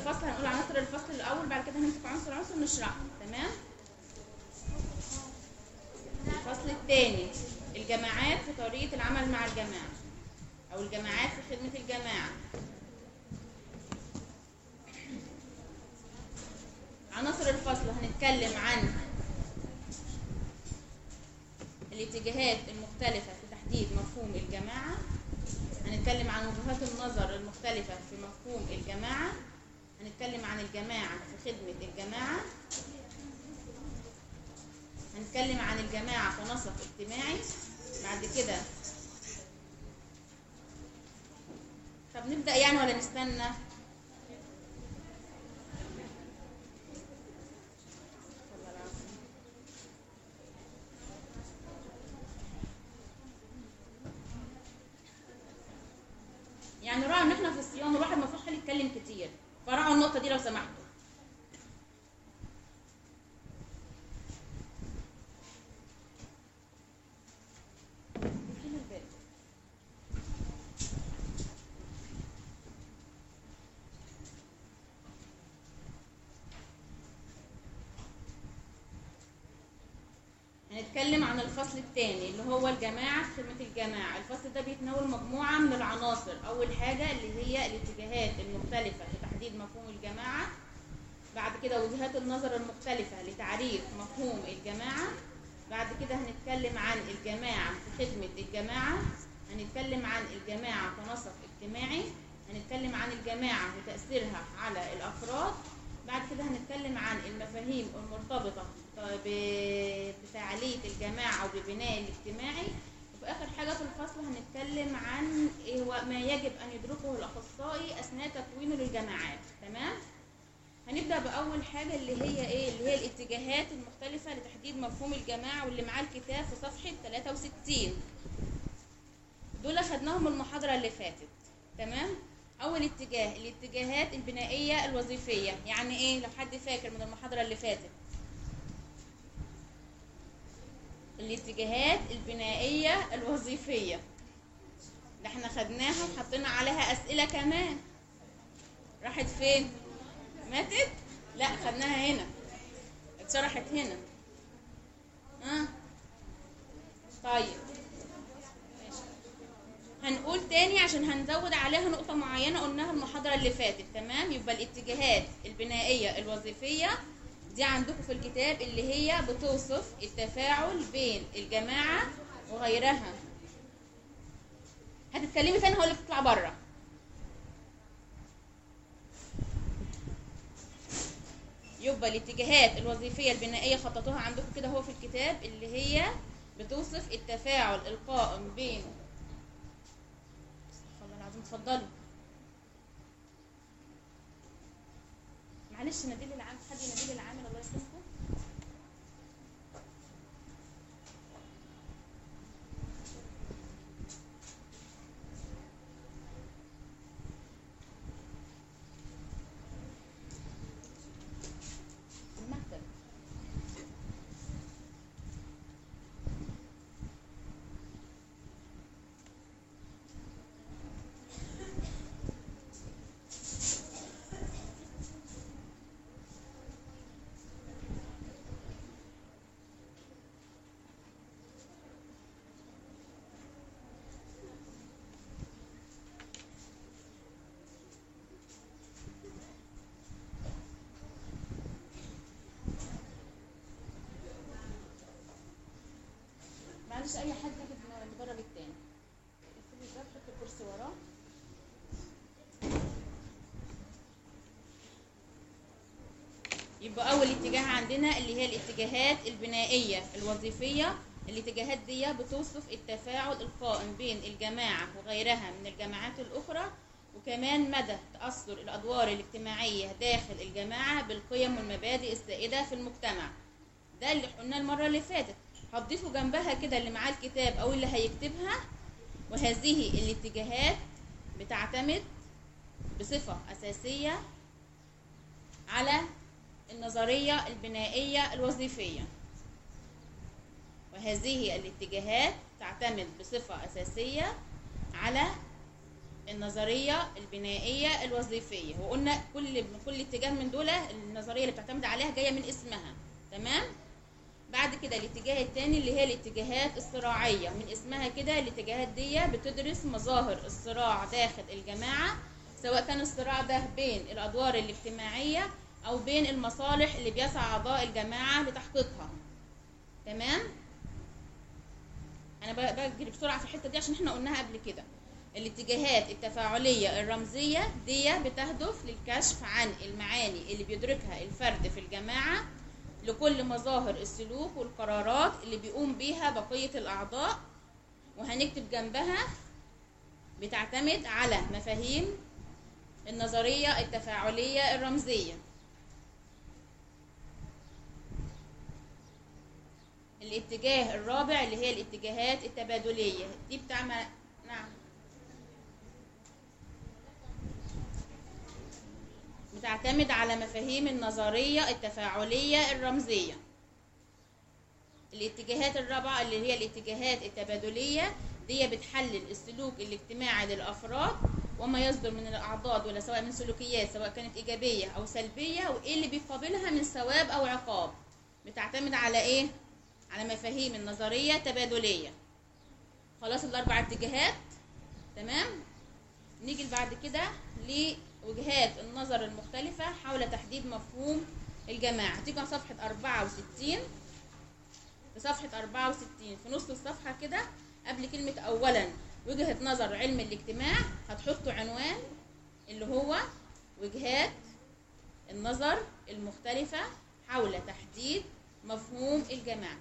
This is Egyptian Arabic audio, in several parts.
الفصل هنقول عناصر الفصل الاول بعد كده هنمسك عنصر عنصر نشرحه تمام الفصل الثاني الجماعات في طريقه العمل مع الجماعه او الجماعات في خدمه الجماعه عناصر الفصل هنتكلم عن الاتجاهات المختلفة في تحديد مفهوم الجماعة هنتكلم عن وجهات النظر المختلفة في مفهوم الجماعة هنتكلم عن الجماعة في خدمة الجماعة هنتكلم عن الجماعة كنسق اجتماعي بعد كده طب نبدأ يعني ولا نستنى؟ اتفضل يا عم. يعني راعوا ان احنا في الصيام الواحد ما فيهوش حد يتكلم كتير فراعوا النقطه دي لو سمحتوا فين الباب؟ هنتكلم عن الفصل الثاني اللي هو الجماعة في خدمة الجماعة الفصل ده بيتناول مجموعة من العناصر أول حاجة اللي هي الاتجاهات المختلفة لتحديد مفهوم الجماعة بعد كده وجهات النظر المختلفة لتعريف مفهوم الجماعة بعد كده هنتكلم عن الجماعة في خدمة الجماعة هنتكلم عن الجماعة كنسق اجتماعي هنتكلم عن الجماعة وتأثيرها على الأفراد بعد كده هنتكلم عن المفاهيم المرتبطة ب- بفعالية الجماعة وببناء الاجتماعي وفي آخر حاجة في الفصل هنتكلم عن إيه هو ما يجب أن يدركه الأخصائي أثناء تكوينه للجماعات تمام؟ هنبدأ بأول حاجة اللي هي إيه؟ اللي هي الاتجاهات المختلفة لتحديد مفهوم الجماعة واللي معاه الكتاب في صفحة 63 دول خدناهم المحاضرة اللي فاتت تمام؟ أول اتجاه الاتجاهات البنائية الوظيفية يعني إيه؟ لو حد فاكر من المحاضرة اللي فاتت الاتجاهات البنائية الوظيفية ده احنا خدناها وحطينا عليها أسئلة كمان راحت فين؟ ماتت؟ لا خدناها هنا اتشرحت هنا ها طيب ماشي. هنقول تاني عشان هنزود عليها نقطة معينة قلناها المحاضرة اللي فاتت تمام يبقى الاتجاهات البنائية الوظيفية دي عندكم في الكتاب اللي هي بتوصف التفاعل بين الجماعة وغيرها هتتكلمي تاني هقولك تطلع بره يبقى الاتجاهات الوظيفية البنائية خططوها عندكم كده هو في الكتاب اللي هي بتوصف التفاعل القائم بين استغفر الله العظيم اتفضلوا معلش ناديلي العامل حد يناديلي العامل الله يسلمكم المكتب معلش اي حد ياخد المدرج التاني اقفلي الباب حط الكرسي وراه يبقى اول اتجاه عندنا اللي هي الاتجاهات البنائيه الوظيفيه الاتجاهات دي بتوصف التفاعل القائم بين الجماعه وغيرها من الجماعات الاخرى وكمان مدى تاثر الادوار الاجتماعيه داخل الجماعه بالقيم والمبادئ السائده في المجتمع ده اللي قلناه المره اللي فاتت هتضيفوا جنبها كده اللي معاه الكتاب او اللي هيكتبها وهذه الاتجاهات بتعتمد بصفه اساسيه على النظريه البنائيه الوظيفيه وهذه الاتجاهات تعتمد بصفه اساسيه على النظريه البنائيه الوظيفيه وقلنا كل كل اتجاه من دول النظريه اللي بتعتمد عليها جايه من اسمها تمام بعد كده الاتجاه الثاني اللي هي الاتجاهات الصراعيه من اسمها كده الاتجاهات دي بتدرس مظاهر الصراع داخل الجماعه سواء كان الصراع ده بين الادوار الاجتماعيه او بين المصالح اللي بيسعى اعضاء الجماعه لتحقيقها تمام انا ب- بجري بسرعه في الحته دي عشان احنا قلناها قبل كده الاتجاهات التفاعليه الرمزيه دي بتهدف للكشف عن المعاني اللي بيدركها الفرد في الجماعه لكل مظاهر السلوك والقرارات اللي بيقوم بيها بقيه الاعضاء وهنكتب جنبها بتعتمد على مفاهيم النظريه التفاعليه الرمزيه الاتجاه الرابع اللي هي الاتجاهات التبادلية دي بتعمل نعم بتعتمد على مفاهيم النظرية التفاعلية الرمزية الاتجاهات الرابعة اللي هي الاتجاهات التبادلية دي بتحلل السلوك الاجتماعي للأفراد وما يصدر من الأعضاء ولا سواء من سلوكيات سواء كانت إيجابية أو سلبية وإيه اللي بيقابلها من ثواب أو عقاب بتعتمد على إيه؟ على مفاهيم النظرية تبادلية خلاص الأربع اتجاهات تمام نيجي بعد كده لوجهات النظر المختلفة حول تحديد مفهوم الجماعة تيجي على صفحة 64 في صفحة 64 في نص الصفحة كده قبل كلمة أولا وجهة نظر علم الاجتماع هتحطوا عنوان اللي هو وجهات النظر المختلفة حول تحديد مفهوم الجماعة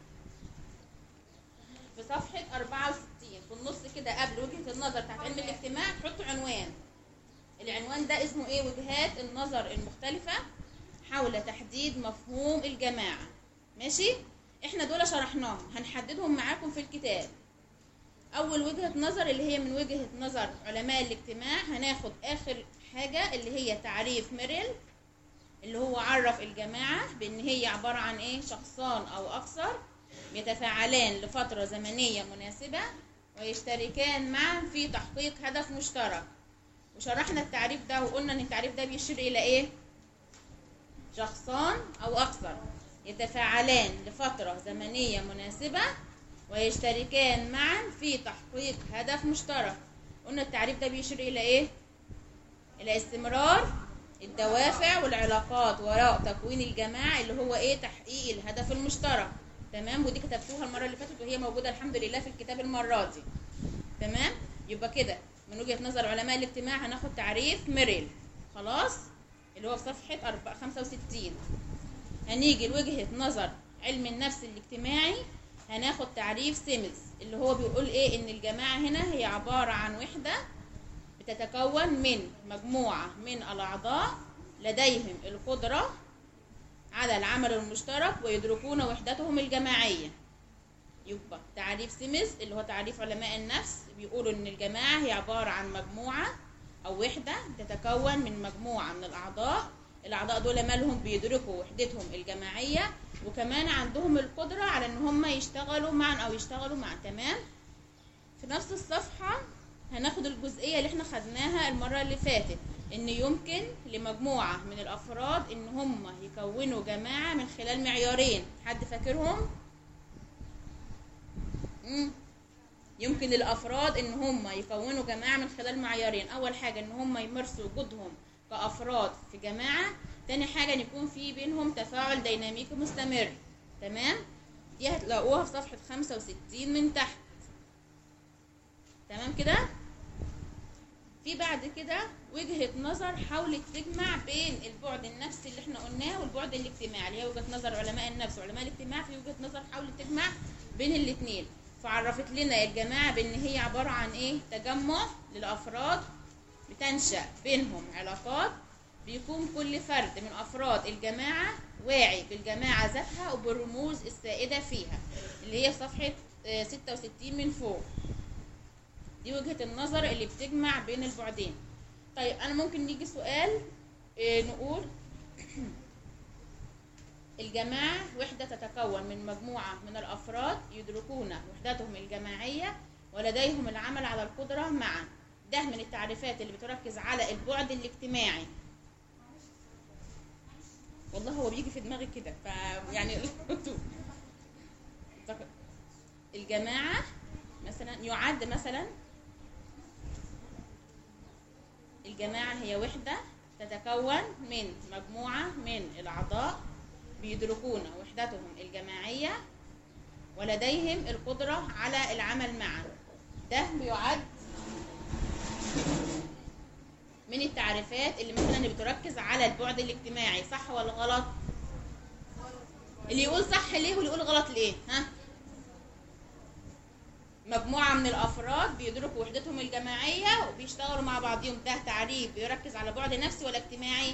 في صفحة 64 في النص كده قبل وجهة النظر بتاعت علم الاجتماع تحطوا عنوان العنوان ده اسمه ايه وجهات النظر المختلفة حول تحديد مفهوم الجماعة ماشي احنا دول شرحناهم هنحددهم معاكم في الكتاب اول وجهة نظر اللي هي من وجهة نظر علماء الاجتماع هناخد اخر حاجة اللي هي تعريف ميريل اللي هو عرف الجماعة بان هي عبارة عن ايه شخصان او اكثر يتفاعلان لفترة زمنية مناسبة ويشتركان معا في تحقيق هدف مشترك وشرحنا التعريف ده وقلنا ان التعريف ده بيشير الى ايه شخصان او اكثر يتفاعلان لفترة زمنية مناسبة ويشتركان معا في تحقيق هدف مشترك قلنا التعريف ده بيشير الى ايه الى استمرار الدوافع والعلاقات وراء تكوين الجماعة اللي هو ايه تحقيق الهدف المشترك تمام ودي كتبتوها المرة اللي فاتت وهي موجودة الحمد لله في الكتاب المرة دي تمام يبقى كده من وجهة نظر علماء الاجتماع هناخد تعريف ميريل خلاص اللي هو في صفحة 65 هنيجي لوجهة نظر علم النفس الاجتماعي هناخد تعريف سيمز اللي هو بيقول ايه ان الجماعة هنا هي عبارة عن وحدة بتتكون من مجموعة من الأعضاء لديهم القدرة على العمل المشترك ويدركون وحدتهم الجماعية يبقى تعريف سيمز اللي هو تعريف علماء النفس بيقولوا ان الجماعة هي عبارة عن مجموعة او وحدة تتكون من مجموعة من الاعضاء الاعضاء دول مالهم بيدركوا وحدتهم الجماعية وكمان عندهم القدرة على ان هم يشتغلوا معا او يشتغلوا معا تمام في نفس الصفحة هناخد الجزئية اللي احنا خدناها المرة اللي فاتت ان يمكن لمجموعة من الافراد ان هم يكونوا جماعة من خلال معيارين حد فاكرهم مم. يمكن للافراد ان هم يكونوا جماعة من خلال معيارين اول حاجة ان هم يمارسوا وجودهم كافراد في جماعة تاني حاجة ان يكون في بينهم تفاعل ديناميكي مستمر تمام دي هتلاقوها في صفحة 65 من تحت تمام كده في بعد كده وجهة نظر حاولت تجمع بين البعد النفسي اللي احنا قلناه والبعد الاجتماعي اللي هي وجهة نظر علماء النفس وعلماء الاجتماع في وجهة نظر حاولت تجمع بين الاثنين فعرفت لنا الجماعة بان هي عبارة عن ايه تجمع للافراد بتنشأ بينهم علاقات بيكون كل فرد من افراد الجماعة واعي بالجماعة ذاتها وبالرموز السائدة فيها اللي هي في صفحة آه، 66 من فوق دي وجهة النظر اللي بتجمع بين البعدين طيب انا ممكن نيجي سؤال إيه نقول الجماعة وحدة تتكون من مجموعة من الأفراد يدركون وحدتهم الجماعية ولديهم العمل على القدرة معا ده من التعريفات اللي بتركز على البعد الاجتماعي والله هو بيجي في دماغي كده ف يعني الجماعة مثلا يعد مثلا الجماعة هي وحدة تتكون من مجموعة من الأعضاء بيدركون وحدتهم الجماعية ولديهم القدرة على العمل معا ده بيعد من التعريفات اللي مثلا اللي بتركز على البعد الاجتماعي صح ولا غلط اللي يقول صح ليه واللي يقول غلط ليه ها مجموعة من الأفراد بيدركوا وحدتهم الجماعية وبيشتغلوا مع بعضهم ده تعريف بيركز على بعد نفسي ولا اجتماعي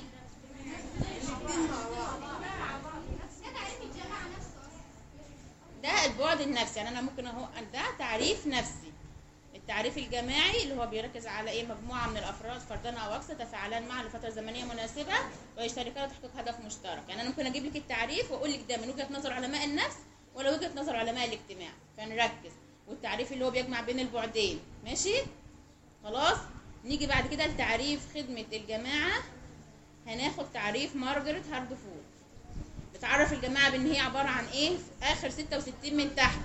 ده البعد النفسي يعني أنا ممكن أهو ده تعريف نفسي التعريف الجماعي اللي هو بيركز على ايه مجموعه من الافراد فردان او اكثر تفاعلان معا لفتره زمنيه مناسبه ويشتركان لتحقيق هدف مشترك يعني انا ممكن اجيب لك التعريف واقول لك ده من وجهه نظر علماء النفس ولا وجهه نظر علماء الاجتماع فنركز والتعريف اللي هو بيجمع بين البعدين ماشي خلاص نيجي بعد كده لتعريف خدمه الجماعه هناخد تعريف مارجريت هاردفورد بتعرف الجماعه بان هي عباره عن ايه في اخر 66 من تحت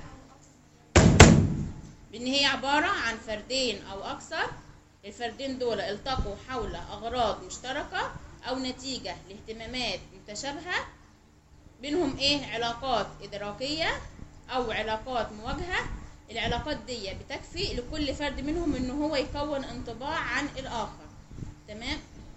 بان هي عبارة عن فردين او اكثر الفردين دول التقوا حول اغراض مشتركة او نتيجة لاهتمامات متشابهة بينهم ايه علاقات ادراكية او علاقات مواجهة العلاقات دي بتكفي لكل فرد منهم ان هو يكون انطباع عن الاخر تمام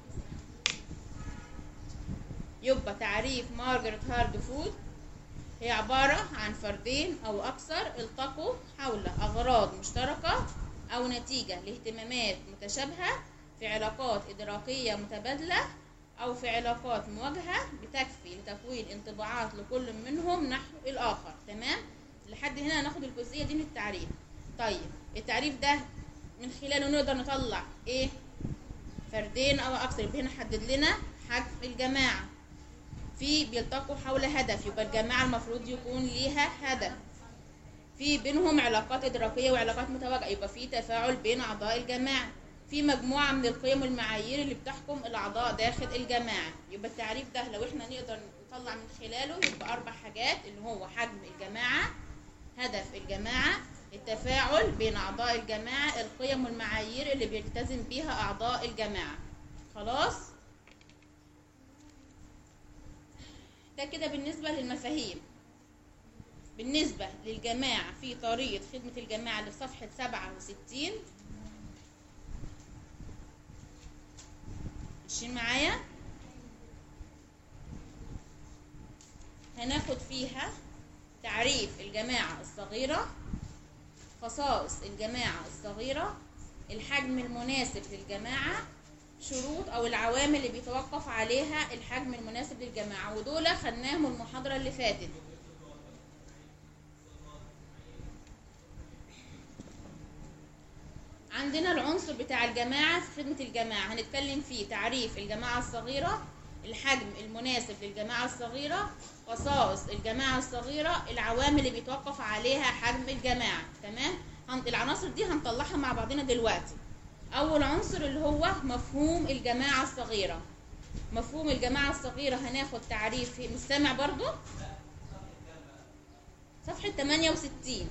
يبقى تعريف مارجريت هاردفود هي عبارة عن فردين أو أكثر التقوا حول أغراض مشتركة أو نتيجة لاهتمامات متشابهة في علاقات إدراكية متبادلة أو في علاقات مواجهة بتكفي لتكوين انطباعات لكل منهم نحو الآخر تمام لحد هنا ناخد الجزئية دي من التعريف طيب التعريف ده من خلاله نقدر نطلع إيه فردين أو أكثر يبقى هنا حدد لنا حجم الجماعة في بيلتقوا حول هدف يبقى الجماعة المفروض يكون ليها هدف في بينهم علاقات إدراكية وعلاقات متواجهة يبقى في تفاعل بين أعضاء الجماعة في مجموعة من القيم والمعايير اللي بتحكم الأعضاء داخل الجماعة يبقى التعريف ده لو احنا نقدر نطلع من خلاله يبقى أربع حاجات اللي هو حجم الجماعة هدف الجماعة التفاعل بين أعضاء الجماعة القيم والمعايير اللي بيلتزم بيها أعضاء الجماعة خلاص ده كده بالنسبة للمفاهيم بالنسبة للجماعة في طريقة خدمة الجماعة اللي في صفحة سبعة وستين ماشيين معايا هناخد فيها تعريف الجماعة الصغيرة خصائص الجماعة الصغيرة الحجم المناسب للجماعة شروط او العوامل اللي بيتوقف عليها الحجم المناسب للجماعه ودول خدناهم المحاضره اللي فاتت عندنا العنصر بتاع الجماعه في خدمه الجماعه هنتكلم فيه تعريف الجماعه الصغيره الحجم المناسب للجماعه الصغيره خصائص الجماعه الصغيره العوامل اللي بيتوقف عليها حجم الجماعه تمام العناصر دي هنطلعها مع بعضنا دلوقتي اول عنصر اللي هو مفهوم الجماعه الصغيره مفهوم الجماعه الصغيره هناخد تعريف مستمع برضو صفحه 68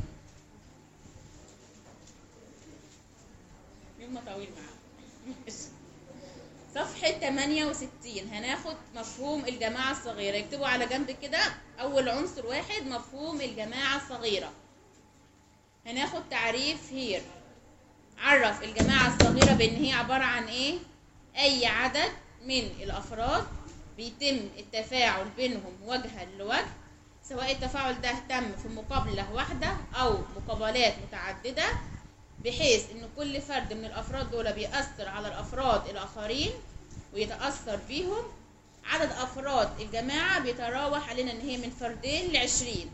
يوم طويل معاك صفحة 68 هناخد مفهوم الجماعة الصغيرة اكتبوا على جنب كده أول عنصر واحد مفهوم الجماعة الصغيرة هناخد تعريف هير عرف الجماعة الصغيرة بأن هي عبارة عن إيه؟ أي عدد من الأفراد بيتم التفاعل بينهم وجها لوجه سواء التفاعل ده تم في مقابلة واحدة أو مقابلات متعددة بحيث إن كل فرد من الأفراد دول بيأثر على الأفراد الآخرين ويتأثر بيهم عدد أفراد الجماعة بيتراوح علينا إن هي من فردين لعشرين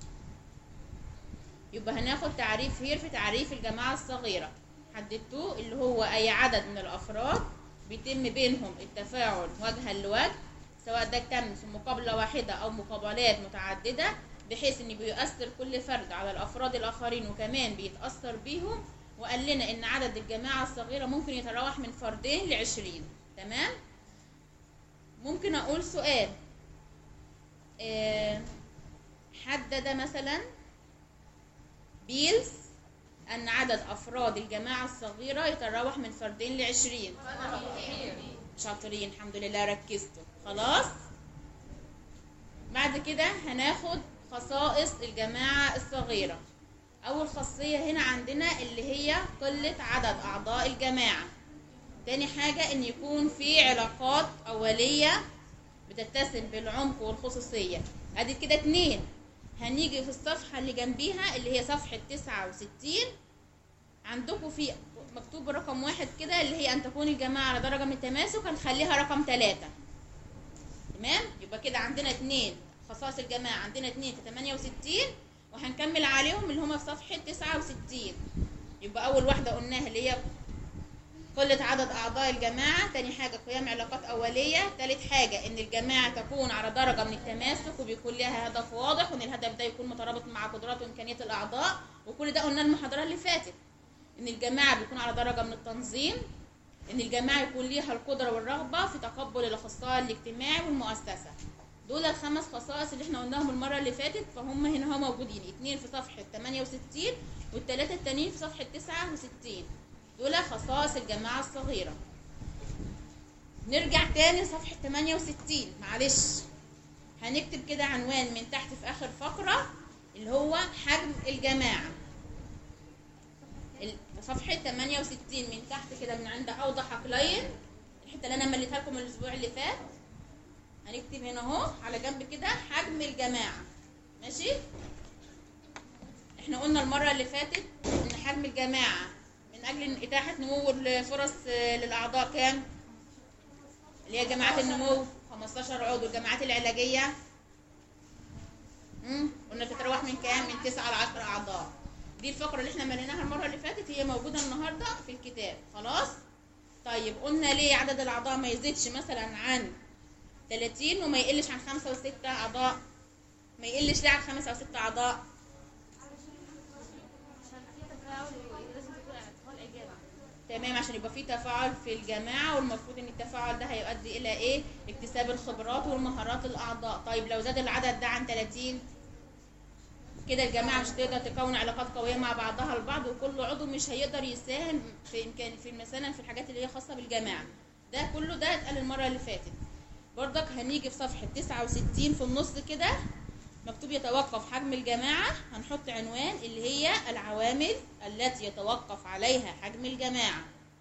يبقى هناخد تعريف هير في تعريف الجماعة الصغيرة حددتوه اللي هو أي عدد من الأفراد بيتم بينهم التفاعل وجها لوجه سواء ده تم في مقابلة واحدة أو مقابلات متعددة بحيث إن بيؤثر كل فرد على الأفراد الآخرين وكمان بيتأثر بيهم وقال لنا ان عدد الجماعة الصغيرة ممكن يتراوح من فردين لعشرين تمام ممكن اقول سؤال آه، حدد مثلا بيلز ان عدد افراد الجماعة الصغيرة يتراوح من فردين لعشرين شاطرين الحمد لله ركزتوا خلاص بعد كده هناخد خصائص الجماعة الصغيرة أول خاصية هنا عندنا اللي هي قلة عدد أعضاء الجماعة تاني حاجة إن يكون في علاقات أولية بتتسم بالعمق والخصوصية أدي كده اتنين هنيجي في الصفحة اللي جنبيها اللي هي صفحة تسعة وستين عندكم في مكتوب رقم واحد كده اللي هي أن تكون الجماعة على درجة من التماسك هنخليها رقم ثلاثة تمام يبقى كده عندنا اتنين خصائص الجماعة عندنا اتنين في تمانية وستين وهنكمل عليهم اللي هما في صفحة تسعة وستين يبقى أول واحدة قلناها اللي هي قلة عدد أعضاء الجماعة تاني حاجة قيام علاقات أولية تالت حاجة إن الجماعة تكون على درجة من التماسك وبيكون لها هدف واضح وإن الهدف ده يكون مترابط مع قدرات وإمكانيات الأعضاء وكل ده قلنا المحاضرة اللي فاتت إن الجماعة بيكون على درجة من التنظيم إن الجماعة يكون ليها القدرة والرغبة في تقبل الأخصائي الاجتماعي والمؤسسة دول الخمس خصائص اللي احنا قلناهم المرة اللي فاتت فهم هنا هم موجودين اتنين في صفحة 68 والتلاتة التانيين في صفحة 69 دول خصائص الجماعة الصغيرة نرجع تاني لصفحة 68 معلش هنكتب كده عنوان من تحت في آخر فقرة اللي هو حجم الجماعة ال- صفحة 68 من تحت كده من عند أوضح عقلين الحتة اللي أنا مليتها لكم الأسبوع اللي فات هنكتب هنا اهو على جنب كده حجم الجماعة ماشي احنا قلنا المرة اللي فاتت ان حجم الجماعة من اجل اتاحة نمو الفرص آه، للاعضاء كام اللي هي جماعات النمو 15 عضو الجماعات العلاجية امم قلنا بتتراوح من كام من 9 ل 10 اعضاء دي الفقرة اللي احنا مليناها المرة اللي فاتت هي موجودة النهاردة في الكتاب خلاص طيب قلنا ليه عدد الاعضاء ما يزيدش مثلا عن 30 وما يقلش عن خمسة وستة أعضاء ما يقلش ليه عن خمسة أو ستة أعضاء عشان في تفاعل لازم تكون اطفال اجابه تمام عشان يبقى في تفاعل في الجماعة والمفروض ان التفاعل ده هيؤدي الى ايه اكتساب الخبرات والمهارات الاعضاء طيب لو زاد العدد ده عن 30 كده الجماعة مش هتقدر تكون علاقات قوية مع بعضها البعض وكل عضو مش هيقدر يساهم في امكان في مثلا في الحاجات اللي هي خاصة بالجماعة ده كله ده اتقال المرة اللي فاتت برضك هنيجي في صفحة 69 في النص كده مكتوب يتوقف حجم الجماعة هنحط عنوان اللي هي العوامل التي يتوقف عليها حجم الجماعة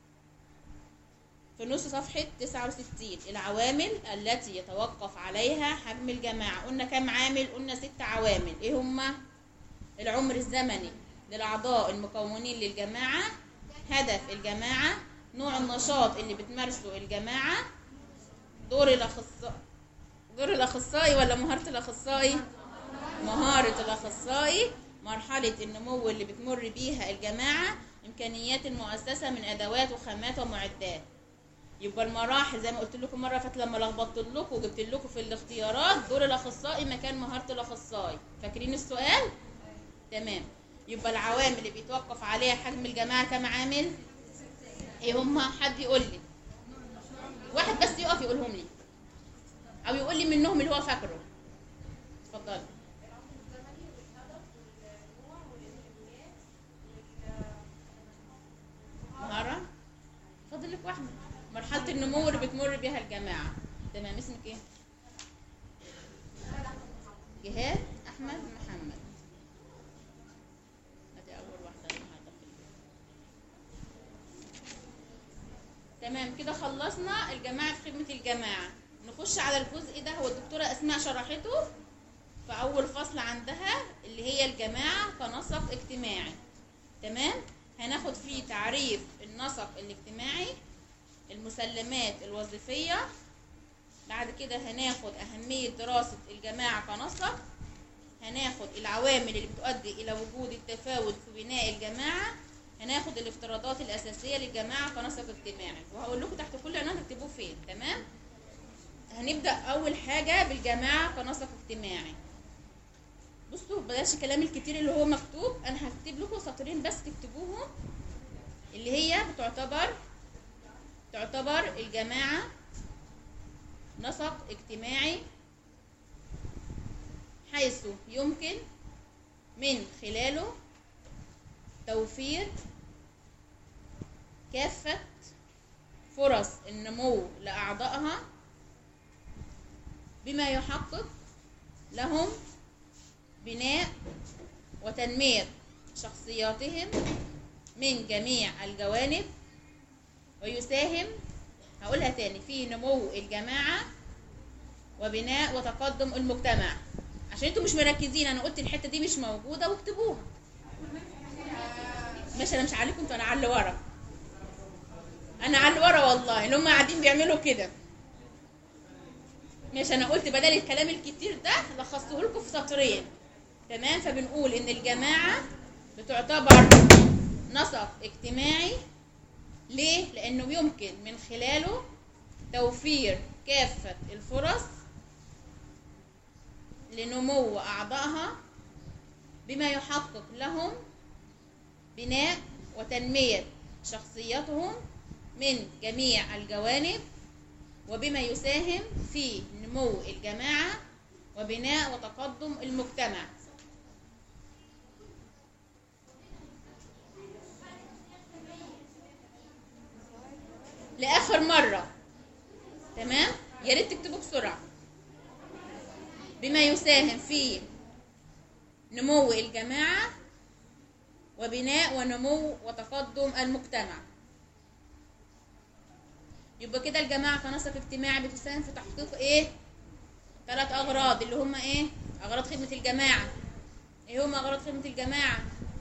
في نص صفحة 69 العوامل التي يتوقف عليها حجم الجماعة قلنا كم عامل قلنا ست عوامل ايه هما العمر الزمني للأعضاء المكونين للجماعة هدف الجماعة نوع النشاط اللي بتمارسه الجماعة دور الأخصائي دور الأخصائي ولا مهارة الأخصائي مهارة الأخصائي مرحلة النمو اللي بتمر بيها الجماعة إمكانيات المؤسسة من أدوات وخامات ومعدات يبقى المراحل زي ما قلت لكم مرة فاتت لما لخبطت لكم وجبت لكم في الاختيارات دور الأخصائي مكان مهارة الأخصائي فاكرين السؤال؟ تمام يبقى العوامل اللي بيتوقف عليها حجم الجماعة كم عامل؟ ايه هما؟ حد يقول لي واحد بس يقف يقولهم لي او يقول لي منهم اللي هو فاكره اتفضل مهارة فاضل لك واحدة مرحلة النمو اللي بتمر بيها الجماعة تمام اسمك ايه؟ جهاد احمد محمد ادي اول واحدة النهارده في اليوم. تمام كده خلصنا الجماعة في خدمة الجماعة نخش على الجزء ده هو الدكتورة أسماء شرحته في أول فصل عندها اللي هي الجماعة كنسق اجتماعي تمام هناخد فيه تعريف النسق الاجتماعي المسلمات الوظيفية بعد كده هناخد أهمية دراسة الجماعة كنسق هناخد العوامل اللي بتؤدي إلى وجود التفاوت في بناء الجماعة هناخد الافتراضات الأساسية للجماعة كنسق اجتماعي وهقول لكم تحت كل عنوان تكتبوه فين تمام هنبدأ أول حاجة بالجماعة كنسق اجتماعي بصوا بلاش الكلام الكتير اللي هو مكتوب أنا هكتب لكم سطرين بس تكتبوهم اللي هي بتعتبر تعتبر الجماعة نسق اجتماعي حيث يمكن من خلاله توفير كافة فرص النمو لأعضائها بما يحقق لهم بناء وتنمية شخصياتهم من جميع الجوانب ويساهم هقولها تاني في نمو الجماعة وبناء وتقدم المجتمع عشان انتوا مش مركزين انا قلت الحتة دي مش موجودة واكتبوها ماشي انا مش عليكم انتوا انا على اللي ورا انا على اللي ورا والله اللي هم قاعدين بيعملوا كده ماشي انا قلت بدل الكلام الكتير ده لخصته لكم في سطرين تمام فبنقول ان الجماعه بتعتبر نسق اجتماعي ليه لانه يمكن من خلاله توفير كافه الفرص لنمو اعضائها بما يحقق لهم بناء وتنميه شخصيتهم من جميع الجوانب وبما يساهم في نمو الجماعة وبناء وتقدم المجتمع لآخر مرة تمام يا ريت تكتبوا بسرعة بما يساهم في نمو الجماعة وبناء ونمو وتقدم المجتمع يبقى كده الجماعة كنسق اجتماعي بتساهم في تحقيق ايه ثلاث اغراض اللي هما ايه اغراض خدمة الجماعة ايه هما اغراض خدمة الجماعة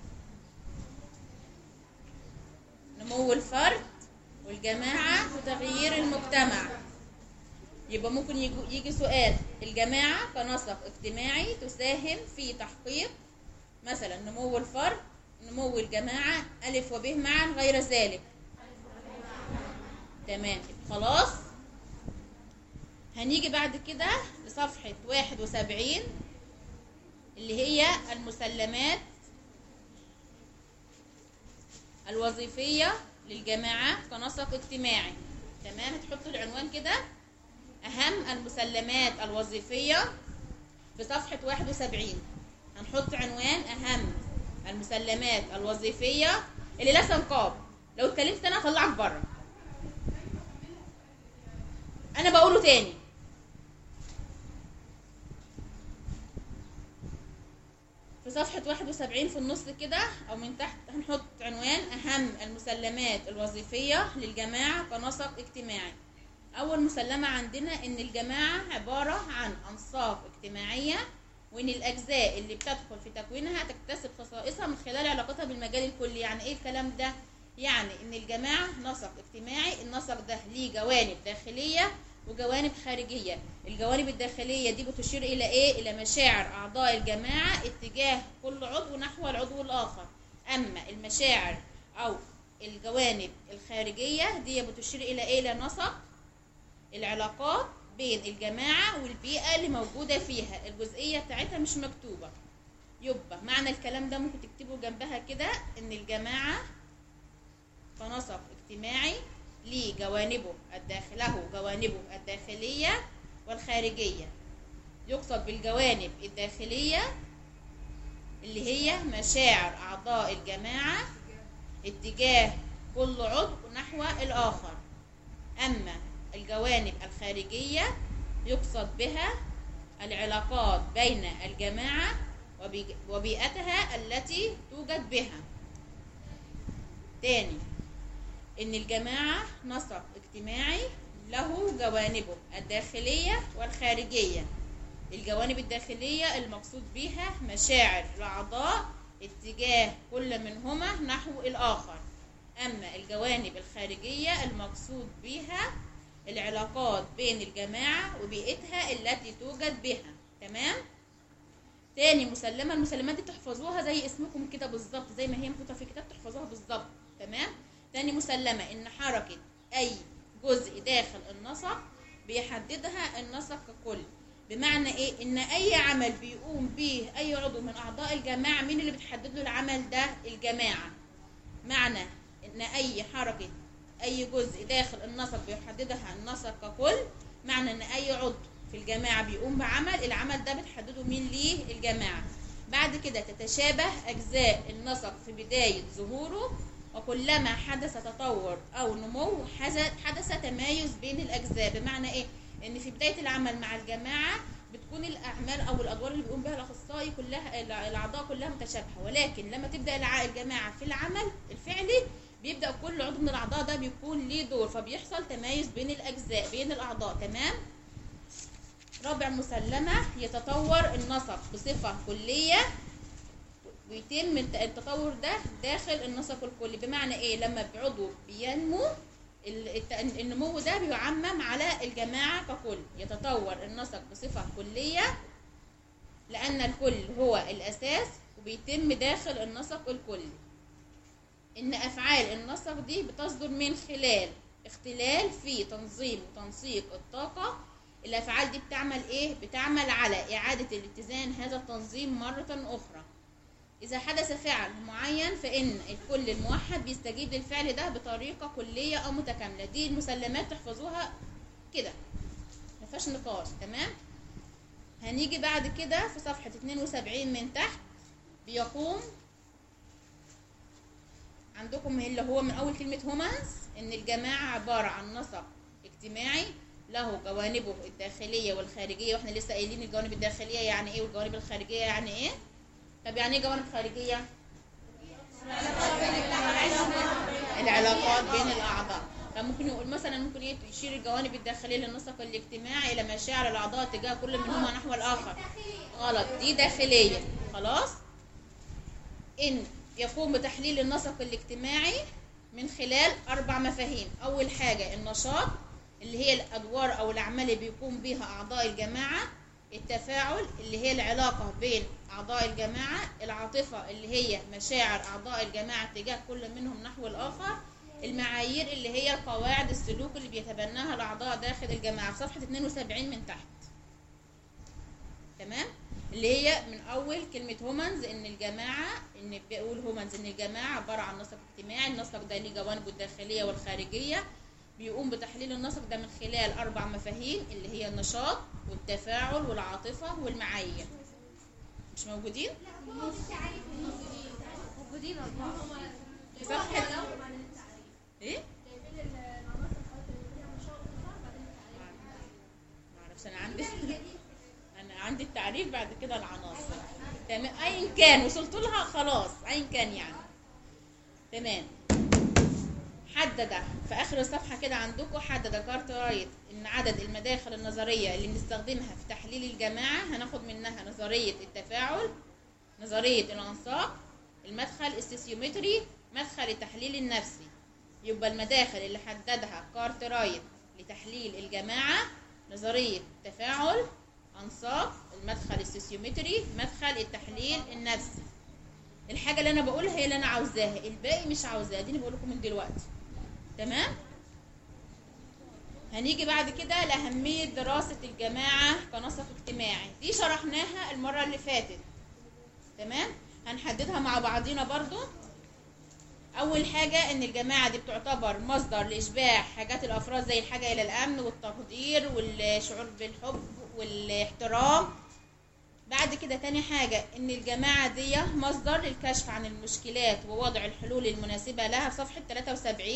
نمو الفرد والجماعة وتغيير المجتمع يبقى ممكن يجو- يجي سؤال الجماعة كنسق اجتماعي تساهم في تحقيق مثلا نمو الفرد نمو الجماعة ألف وب معا غير ذلك تمام خلاص هنيجي بعد كده لصفحة واحد وسبعين اللي هي المسلمات الوظيفية للجماعة كنسق اجتماعي تمام هتحطوا العنوان كده أهم المسلمات الوظيفية في صفحة واحد وسبعين هنحط عنوان أهم المسلمات الوظيفية اللي لا تنقاب لو اتكلمت أنا هطلعك بره انا بقوله تاني في صفحة 71 في النص كده او من تحت هنحط عنوان اهم المسلمات الوظيفية للجماعة كنسق اجتماعي اول مسلمة عندنا ان الجماعة عبارة عن انساق اجتماعية وان الاجزاء اللي بتدخل في تكوينها تكتسب خصائصها من خلال علاقتها بالمجال الكلي يعني ايه الكلام ده يعني ان الجماعة نسق اجتماعي النسق ده ليه جوانب داخلية وجوانب خارجية الجوانب الداخلية دي بتشير الى ايه الى مشاعر اعضاء الجماعة اتجاه كل عضو نحو العضو الاخر اما المشاعر او الجوانب الخارجية دي بتشير الى ايه الى نسق العلاقات بين الجماعة والبيئة اللي موجودة فيها الجزئية بتاعتها مش مكتوبة يبقى معنى الكلام ده ممكن تكتبه جنبها كده ان الجماعة كنسق اجتماعي ليه جوانبه الداخل له جوانبه الداخلية والخارجية يقصد بالجوانب الداخلية اللي هي مشاعر أعضاء الجماعة اتجاه كل عضو نحو الآخر أما الجوانب الخارجية يقصد بها العلاقات بين الجماعة وبي- وبيئتها التي توجد بها تاني ان الجماعة نسق اجتماعي له جوانبه الداخلية والخارجية الجوانب الداخلية المقصود بها مشاعر الأعضاء اتجاه كل منهما نحو الآخر أما الجوانب الخارجية المقصود بها العلاقات بين الجماعة وبيئتها التي توجد بها تمام؟ تاني مسلمة المسلمات دي تحفظوها زي اسمكم كده بالظبط زي ما هي محطوطة في الكتاب تحفظوها بالظبط تمام تاني مسلمة ان حركة اي جزء داخل النسق بيحددها النسق ككل بمعنى ايه ان اي عمل بيقوم به اي عضو من اعضاء الجماعة مين اللي بتحدد له العمل ده الجماعة معنى ان اي حركه اي جزء داخل النسق بيحددها النسق ككل معنى ان اي عضو في الجماعه بيقوم بعمل العمل ده بتحدده مين ليه الجماعه بعد كده تتشابه اجزاء النسق في بدايه ظهوره وكلما حدث تطور او نمو حدث حدث تمايز بين الاجزاء بمعنى ايه ان في بدايه العمل مع الجماعه بتكون الاعمال او الادوار اللي بيقوم بها الاخصائي كلها الاعضاء كلها متشابهه ولكن لما تبدا الع- الجماعه في العمل الفعلي بيبدا كل عضو من الاعضاء ده بيكون ليه دور فبيحصل تمايز بين الاجزاء بين الاعضاء تمام رابع مسلمه يتطور النسق بصفه كليه ويتم الت- التطور ده داخل النسق الكلي بمعنى ايه لما بعضو بينمو ال- الت- النمو ده بيعمم على الجماعة ككل يتطور النسق بصفة كلية لأن الكل هو الأساس وبيتم داخل النسق الكلي إن أفعال النسق دي بتصدر من خلال اختلال في تنظيم وتنسيق الطاقة الأفعال دي بتعمل إيه؟ بتعمل على إعادة الاتزان هذا التنظيم مرة أخرى إذا حدث فعل معين فإن الكل الموحد بيستجيب للفعل ده بطريقة كلية أو متكاملة دي المسلمات تحفظوها كده ما فيهاش نقاش تمام هنيجي بعد كده في صفحة 72 من تحت بيقوم عندكم اللي هو من أول كلمة هومنز إن الجماعة عبارة عن نسق اجتماعي له جوانبه الداخلية والخارجية واحنا لسه قايلين الجوانب الداخلية يعني ايه والجوانب الخارجية يعني ايه طب يعني ايه جوانب خارجية؟ العلاقات بين الأعضاء طب ممكن يقول مثلا ممكن ايه يشير الجوانب الداخلية للنسق الاجتماعي إلى مشاعر الأعضاء تجاه كل منهما نحو الآخر غلط دي داخلية خلاص إن يقوم بتحليل النسق الاجتماعي من خلال أربع مفاهيم أول حاجة النشاط اللي هي الأدوار أو الأعمال اللي بيقوم بها أعضاء الجماعة التفاعل اللي هي العلاقة بين أعضاء الجماعة العاطفة اللي هي مشاعر أعضاء الجماعة تجاه كل منهم نحو الآخر المعايير اللي هي قواعد السلوك اللي بيتبناها الأعضاء داخل الجماعة في صفحة 72 من تحت تمام اللي هي من أول كلمة هومنز إن الجماعة إن بيقول هومنز إن الجماعة عبارة عن نسق اجتماعي النسق ده ليه جوانبه الداخلية والخارجية بيقوم بتحليل النسق ده من خلال أربع مفاهيم اللي هي النشاط والتفاعل والعاطفة والمعايير مش موجودين؟ موجودين أربعة في صفحة إيه؟ معرفش أنا عندي أنا عندي التعريف بعد كده العناصر تمام أيا كان وصلت لها خلاص أيا كان يعني تمام حدد في اخر الصفحه كده عندكم حدد كارترايت ان عدد المداخل النظريه اللي بنستخدمها في تحليل الجماعه هناخد منها نظريه التفاعل نظريه الانساق المدخل السيسيومتري مدخل التحليل النفسي يبقى المداخل اللي حددها كارترايت لتحليل الجماعه نظريه تفاعل انساق المدخل السيسيومتري مدخل التحليل النفسي الحاجه اللي انا بقولها هي اللي انا عاوزاها الباقي مش عاوزاه دي اللي بقول لكم من دلوقتي تمام هنيجي بعد كده لأهمية دراسة الجماعة كنسق اجتماعي دي شرحناها المرة اللي فاتت تمام هنحددها مع بعضينا برضو أول حاجة إن الجماعة دي بتعتبر مصدر لإشباع حاجات الأفراد زي الحاجة إلى الأمن والتقدير والشعور بالحب والاحترام بعد كده تاني حاجة إن الجماعة دي مصدر للكشف عن المشكلات ووضع الحلول المناسبة لها في صفحة 73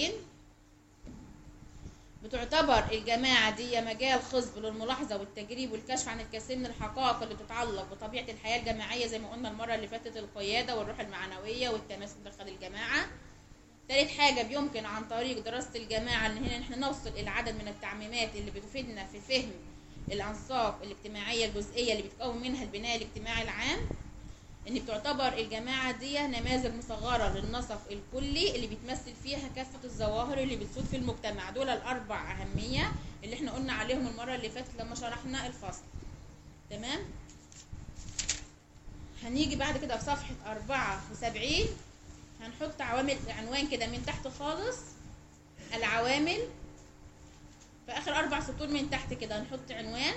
بتعتبر الجماعة دي مجال خصب للملاحظة والتجريب والكشف عن الكثير من الحقائق اللي بتتعلق بطبيعة الحياة الجماعية زي ما قلنا المرة اللي فاتت القيادة والروح المعنوية والتماسك داخل الجماعة تالت حاجة بيمكن عن طريق دراسة الجماعة ان هنا احنا نوصل الى عدد من التعميمات اللي بتفيدنا في فهم الأنساق الاجتماعية الجزئية اللي بتكون منها البناء الاجتماعي العام ان بتعتبر الجماعة دي نماذج مصغرة للنسق الكلي اللي بيتمثل فيها كافة الظواهر اللي بتسود في المجتمع دول الأربع أهمية اللي احنا قلنا عليهم المرة اللي فاتت لما شرحنا الفصل تمام هنيجي بعد كده في صفحة أربعة وسبعين هنحط عوامل عنوان كده من تحت خالص العوامل في آخر أربع سطور من تحت كده هنحط عنوان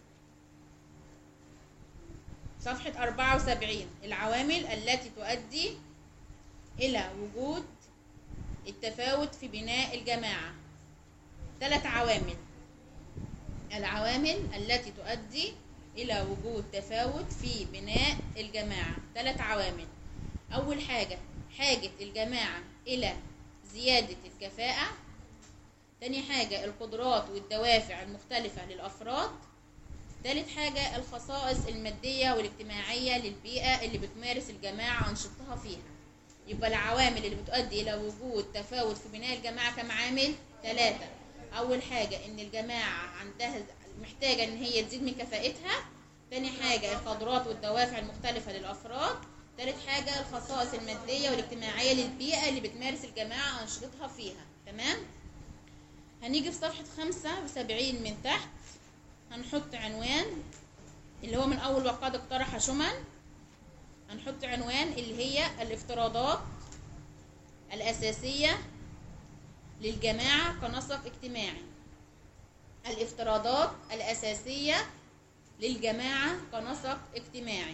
صفحة 74 العوامل التي تؤدي إلى وجود التفاوت في بناء الجماعة ثلاث عوامل العوامل التي تؤدي إلى وجود تفاوت في بناء الجماعة ثلاث عوامل أول حاجة حاجة الجماعة إلى زيادة الكفاءة تاني حاجة القدرات والدوافع المختلفة للأفراد تالت حاجة الخصائص المادية والاجتماعية للبيئة اللي بتمارس الجماعة أنشطتها فيها يبقى العوامل اللي بتؤدي إلى وجود تفاوت في بناء الجماعة كم عامل؟ ثلاثة أول حاجة إن الجماعة عندها محتاجة إن هي تزيد من كفاءتها تاني حاجة القدرات والدوافع المختلفة للأفراد تالت حاجة الخصائص المادية والاجتماعية للبيئة اللي بتمارس الجماعة أنشطتها فيها تمام؟ هنيجي في صفحة خمسة وسبعين من تحت هنحط عنوان اللي هو من أول وقد اقترح شمن هنحط عنوان اللي هي الافتراضات الأساسية للجماعة كنسق اجتماعي الافتراضات الأساسية للجماعة كنسق اجتماعي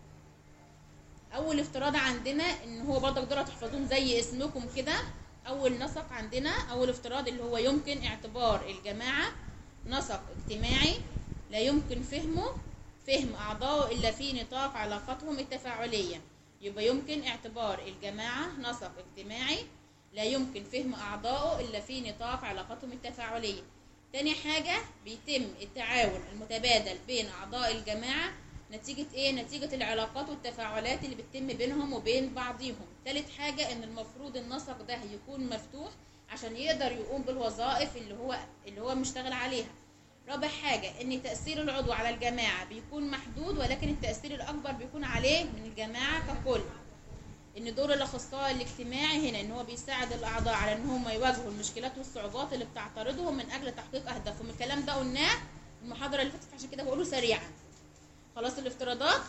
أول افتراض عندنا إن هو برضك دول هتحفظوهم زي اسمكم كده أول نسق عندنا أول افتراض اللي هو يمكن اعتبار الجماعة نسق اجتماعي لا يمكن فهمه فهم أعضائه إلا في نطاق علاقتهم التفاعلية يبقى يمكن اعتبار الجماعة نسق اجتماعي لا يمكن فهم أعضائه إلا في نطاق علاقتهم التفاعلية تاني حاجة بيتم التعاون المتبادل بين أعضاء الجماعة نتيجة إيه؟ نتيجة العلاقات والتفاعلات اللي بتتم بينهم وبين بعضهم تالت حاجة إن المفروض النسق ده يكون مفتوح عشان يقدر يقوم بالوظائف اللي هو اللي هو مشتغل عليها رابع حاجة إن تأثير العضو على الجماعة بيكون محدود ولكن التأثير الأكبر بيكون عليه من الجماعة ككل إن دور الأخصائي الاجتماعي هنا إن هو بيساعد الأعضاء على إن هم يواجهوا المشكلات والصعوبات اللي بتعترضهم من أجل تحقيق أهدافهم الكلام ده قلناه المحاضرة اللي فاتت عشان كده بقوله سريعا خلاص الافتراضات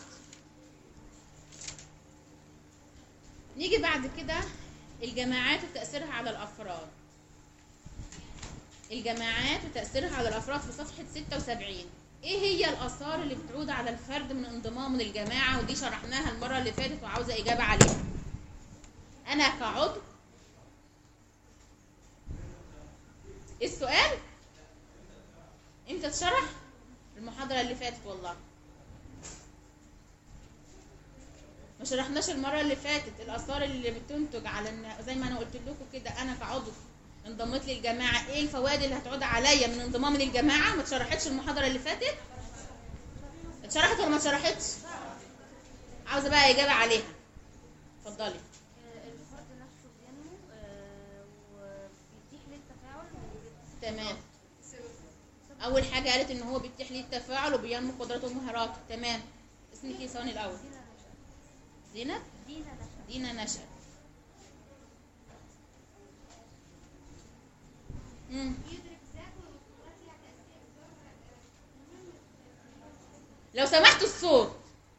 نيجي بعد كده الجماعات وتأثيرها على الأفراد الجماعات وتأثيرها على الأفراد في صفحة 76 إيه هي الآثار اللي بتعود على الفرد من انضمامه للجماعة ودي شرحناها المرة اللي فاتت وعاوزة إجابة عليها أنا كعضو إيه السؤال؟ إمتى تشرح؟ المحاضرة اللي فاتت والله ما شرحناش المرة اللي فاتت الآثار اللي بتنتج على إن زي ما أنا قلت لكم كده أنا كعضو انضميت للجماعة إيه الفوائد اللي هتعود عليا من انضمامي للجماعة ما اتشرحتش المحاضرة اللي فاتت اتشرحت ولا ما اتشرحتش عاوزة بقى إجابة عليها اتفضلي الفرد نفسه بينمو آه، وبيتيح للتفاعل تمام أول حاجة قالت إن هو بيتيح لي التفاعل وبينمو قدراته ومهاراته تمام اسمك إيه ثواني الأول دينا نشأ زينب دينا نشأ دينا نشأ مم. لو سمحتوا الصوت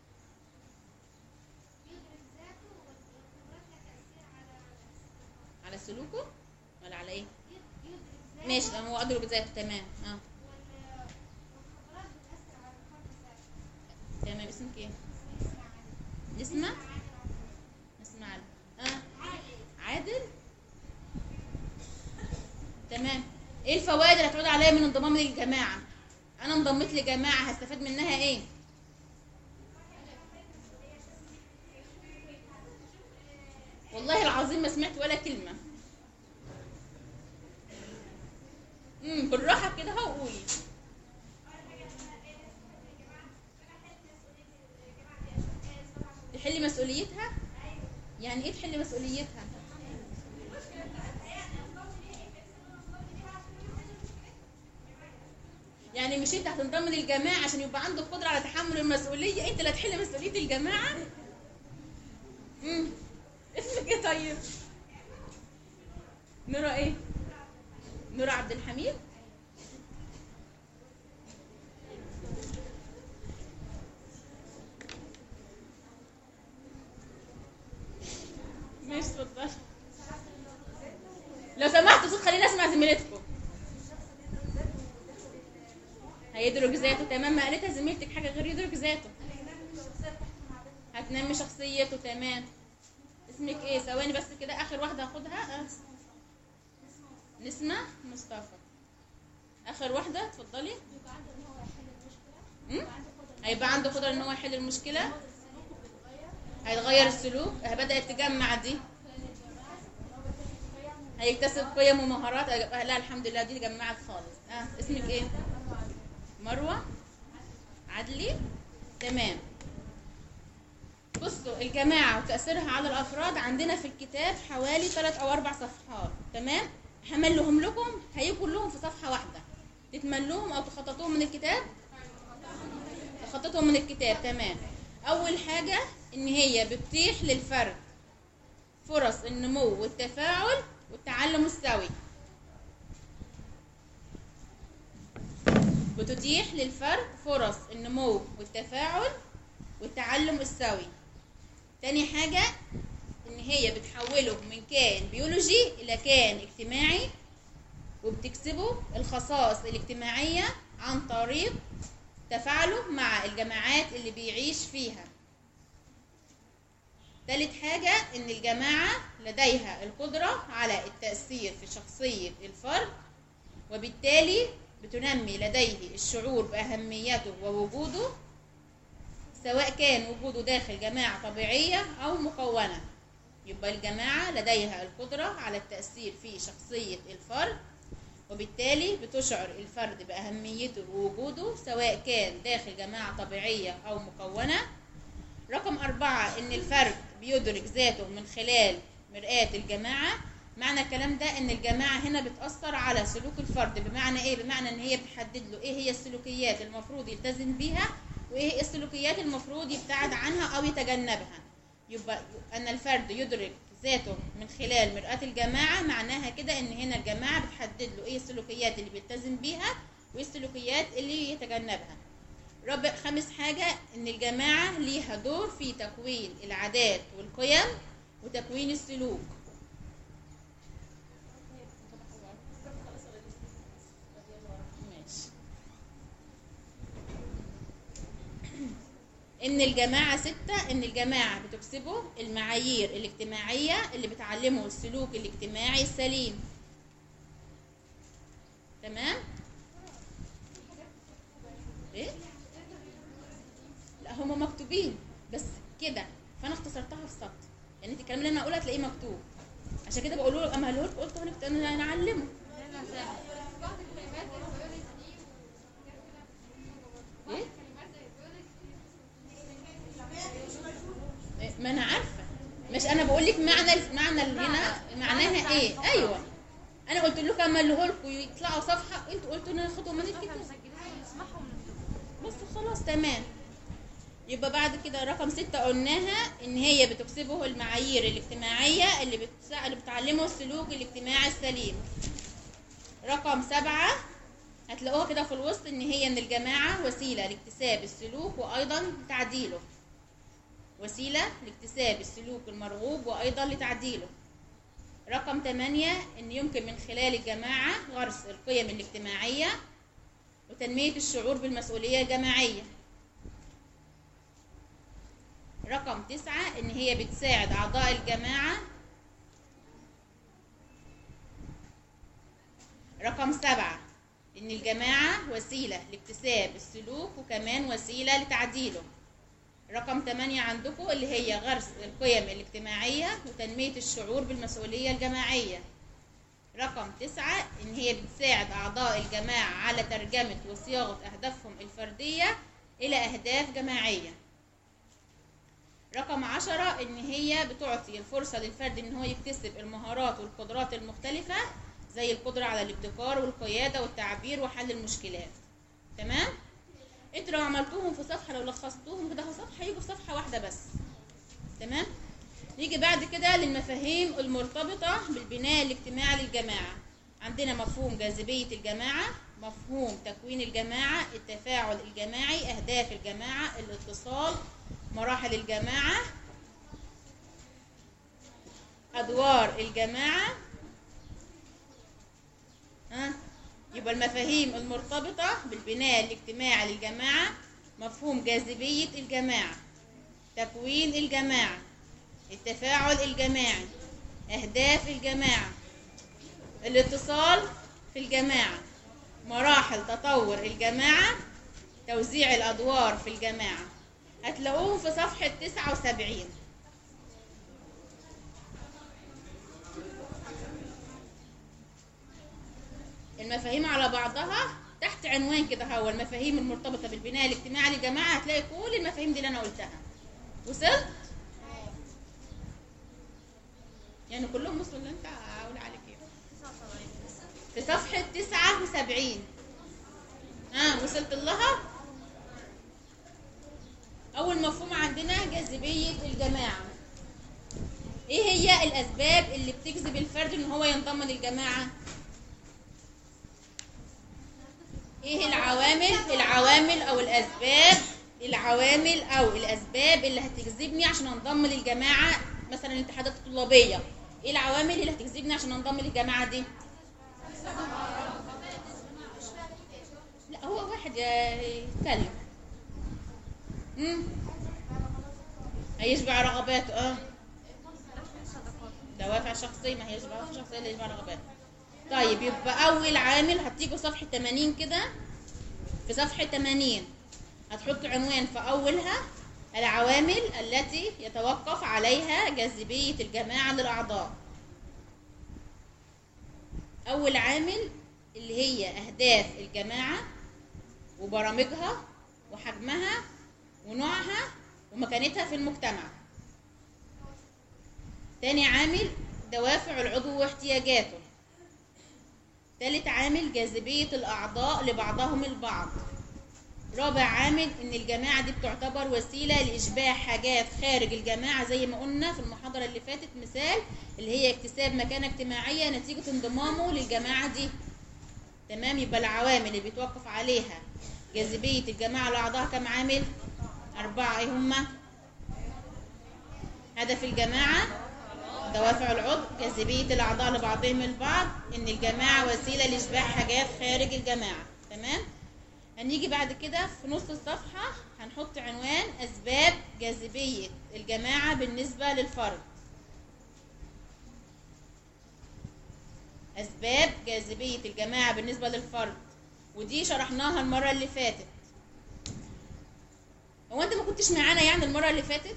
على سلوكه ولا على ايه ماشي ده هو قدره بذاته تمام اه تمام اسمك ايه نسمة نسمة علي اه عادل تمام ايه الفوائد اللي هتعود عليا من انضمامي للجماعة انا انضميت لجماعة هستفاد منها ايه والله العظيم ما سمعت ولا كلمة امم بالراحة كده اهو قولي تحلي مسؤوليتها يعني ايه تحلي مسؤوليتها يعني مش انت هتنضم للجماعة عشان يبقى عندك قدرة على تحمل المسؤولية انت اللي هتحل مسؤولية الجماعة امم اسمك ايه طيب نورا ايه نورا عبد الحميد ماشي اتفضل لو سمحتوا صوت خليني اسمع زميلتكم هيدرك ذاته تمام ما قالتها زميلتك حاجه غير يدرك ذاته هتنمي شخصيته تمام اسمك ايه ثواني بس كده اخر واحده هاخدها آه. نسمة مصطفى اخر واحدة اتفضلي يبقى عنده ان هو يحل المشكله مم؟ يبقى عنده قدره هيبقى عنده قدرة ان هو يحل المشكلة سلوكه بيتغير هيتغير السلوك بدأت تجمع دي كان الجماعه ان هو بيكتسب قيم هيكتسب قيم ومهارات أه، لا الحمد لله دي جمعت خالص اه اسمك ايه مروة عدلي تمام بصوا الجماعة وتأثيرها على الأفراد عندنا في الكتاب حوالي ثلاث أو أربع صفحات تمام هملهم لكم هيجوا كلهم في صفحة واحدة تتملوهم أو تخططوهم من الكتاب تخططهم من الكتاب تمام أول حاجة إن هي بتتيح للفرد فرص النمو والتفاعل والتعلم السوي بتتيح للفرد فرص النمو والتفاعل والتعلم السوي تاني حاجة ان هي بتحوله من كائن بيولوجي الى كائن اجتماعي وبتكسبه الخصائص الاجتماعية عن طريق تفاعله مع الجماعات اللي بيعيش فيها تالت حاجة ان الجماعة لديها القدرة على التأثير في شخصية الفرد وبالتالي بتنمي لديه الشعور بأهميته ووجوده سواء كان وجوده داخل جماعة طبيعية أو مكونة يبقى الجماعة لديها القدرة على التأثير في شخصية الفرد وبالتالي بتشعر الفرد بأهميته ووجوده سواء كان داخل جماعة طبيعية أو مكونة رقم أربعة إن الفرد بيدرك ذاته من خلال مرآة الجماعة معنى الكلام ده إن الجماعة هنا بتأثر على سلوك الفرد بمعنى إيه؟ بمعنى إن هي بتحدد له إيه هي السلوكيات المفروض يلتزم بيها وإيه هي السلوكيات المفروض يبتعد عنها أو يتجنبها يبقى أن الفرد يدرك ذاته من خلال مرآة الجماعة معناها كده إن هنا الجماعة بتحدد له إيه السلوكيات اللي بيلتزم بيها وإيه السلوكيات اللي يتجنبها رابع خامس حاجة إن الجماعة ليها دور في تكوين العادات والقيم وتكوين السلوك ماشي. إن الجماعة ستة إن الجماعة بتكسبه المعايير الاجتماعية اللي بتعلمه السلوك الاجتماعي السليم تمام؟ إيه؟ لا هما مكتوبين بس كده فانا اختصرتها في سطر يعني انت الكلام اللي انا هقوله هتلاقيه مكتوب عشان كده بقول له اما هقوله قلت انا كنت انا نعلمه ايه إيه؟ ما انا عارفه مش انا بقول لك معنى معنى اللي هنا معناها ايه ايوه انا قلت لكم اما اللي لكم يطلعوا صفحه انتوا قلتوا لنا خدوا من احنا الكتاب مسجلين ونسمعهم ونكتبهم بس خلاص تمام يبقى بعد كده رقم ستة قلناها ان هي بتكسبه المعايير الاجتماعية اللي, بتسا... اللي بتعلمه السلوك الاجتماعي السليم رقم سبعة هتلاقوها كده في الوسط ان هي ان الجماعة وسيلة لاكتساب السلوك وايضا تعديله وسيلة لاكتساب السلوك المرغوب وايضا لتعديله رقم 8 ان يمكن من خلال الجماعة غرس القيم الاجتماعية وتنمية الشعور بالمسؤولية الجماعية رقم تسعة إن هي بتساعد أعضاء الجماعة رقم سبعة إن الجماعة وسيلة لاكتساب السلوك وكمان وسيلة لتعديله رقم 8 عندكم اللي هي غرس القيم الاجتماعية وتنمية الشعور بالمسؤولية الجماعية رقم تسعة إن هي بتساعد أعضاء الجماعة على ترجمة وصياغة أهدافهم الفردية إلى أهداف جماعية رقم عشرة إن هي بتعطي الفرصة للفرد إن هو يكتسب المهارات والقدرات المختلفة زي القدرة على الابتكار والقيادة والتعبير وحل المشكلات تمام؟ انتوا لو عملتوهم في صفحة لو لخصتوهم كده في صفحة يجوا في صفحة واحدة بس تمام؟ نيجي بعد كده للمفاهيم المرتبطة بالبناء الاجتماعي للجماعة عندنا مفهوم جاذبية الجماعة مفهوم تكوين الجماعة التفاعل الجماعي أهداف الجماعة الاتصال مراحل الجماعة أدوار الجماعة ها يبقى المفاهيم المرتبطة بالبناء الاجتماعي للجماعة مفهوم جاذبية الجماعة تكوين الجماعة التفاعل الجماعي أهداف الجماعة الاتصال في الجماعة مراحل تطور الجماعة توزيع الأدوار في الجماعة هتلاقوهم في صفحة 79 المفاهيم على بعضها تحت عنوان كده هو المفاهيم المرتبطة بالبناء الاجتماعي للجماعة هتلاقي كل المفاهيم دي اللي أنا قلتها وصلت؟ يعني كلهم وصلوا اللي أنت هقول عليك إيه في صفحة 79 ها وصلت لها؟ أول مفهوم عندنا جاذبية الجماعة إيه هي الأسباب اللي بتجذب الفرد إن هو ينضم للجماعة؟ ايه العوامل العوامل او الاسباب العوامل او الاسباب اللي هتجذبني عشان انضم للجماعه مثلا الاتحادات الطلابيه ايه العوامل اللي هتجذبني عشان انضم للجماعه دي لا هو واحد يتكلم امم هيشبع رغباته اه دوافع شخصيه ما هيش دوافع شخصيه اللي يشبع رغباته طيب يبقى اول عامل هتيجوا صفحه 80 كده في صفحه 80 هتحط عنوان في اولها العوامل التي يتوقف عليها جاذبيه الجماعه للاعضاء اول عامل اللي هي اهداف الجماعه وبرامجها وحجمها ونوعها ومكانتها في المجتمع تاني عامل دوافع العضو واحتياجاته ثالث عامل جاذبية الأعضاء لبعضهم البعض رابع عامل إن الجماعة دي بتعتبر وسيلة لإشباع حاجات خارج الجماعة زي ما قلنا في المحاضرة اللي فاتت مثال اللي هي اكتساب مكانة اجتماعية نتيجة انضمامه للجماعة دي تمام يبقى العوامل اللي بيتوقف عليها جاذبية الجماعة لأعضاء كم عامل؟ أربعة إيه هما؟ هدف الجماعة دوافع العضو جاذبية الأعضاء لبعضهم البعض إن الجماعة وسيلة لإشباع حاجات خارج الجماعة تمام هنيجي بعد كده في نص الصفحة هنحط عنوان أسباب جاذبية الجماعة بالنسبة للفرد أسباب جاذبية الجماعة بالنسبة للفرد ودي شرحناها المرة اللي فاتت هو أنت ما كنتش معانا يعني المرة اللي فاتت؟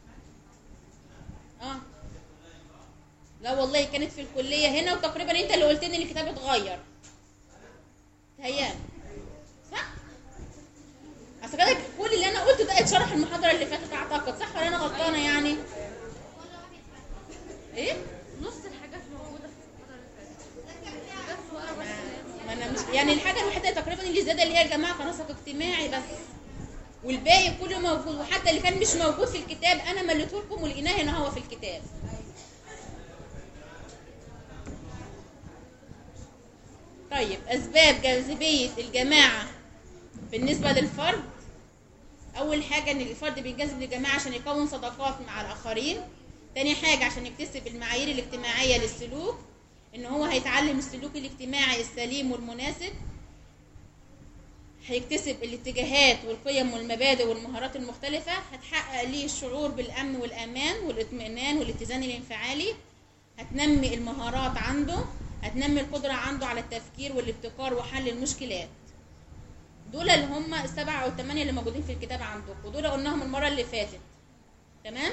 اه لا والله كانت في الكلية هنا وتقريبا انت اللي قلت لي ان الكتاب اتغير تهيألي صح؟ اصل كده كل اللي انا قلته ده اتشرح المحاضرة اللي فاتت اعتقد صح ولا انا غلطانة يعني؟ ايه؟ نص الحاجات موجودة في المحاضرة اللي فاتت حاجات صغيرة بس ما انا مش يعني الحاجة الوحيدة تقريبا اللي زيادة اللي هي الجماعة تناسق اجتماعي بس والباقي كله موجود وحتى اللي كان مش موجود في الكتاب انا مليته لكم ولقيناه هنا هو في الكتاب طيب اسباب جاذبيه الجماعه بالنسبه للفرد اول حاجه ان الفرد بينجذب للجماعه عشان يكون صداقات مع الاخرين تاني حاجه عشان يكتسب المعايير الاجتماعيه للسلوك ان هو هيتعلم السلوك الاجتماعي السليم والمناسب هيكتسب الاتجاهات والقيم والمبادئ والمهارات المختلفة هتحقق ليه الشعور بالأمن والأمان والاطمئنان والاتزان الانفعالي هتنمي المهارات عنده هتنمي القدرة عنده على التفكير والابتكار وحل المشكلات دول اللي هم السبعة أو الثمانية اللي موجودين في الكتاب عندكم ودول قلناهم المرة اللي فاتت تمام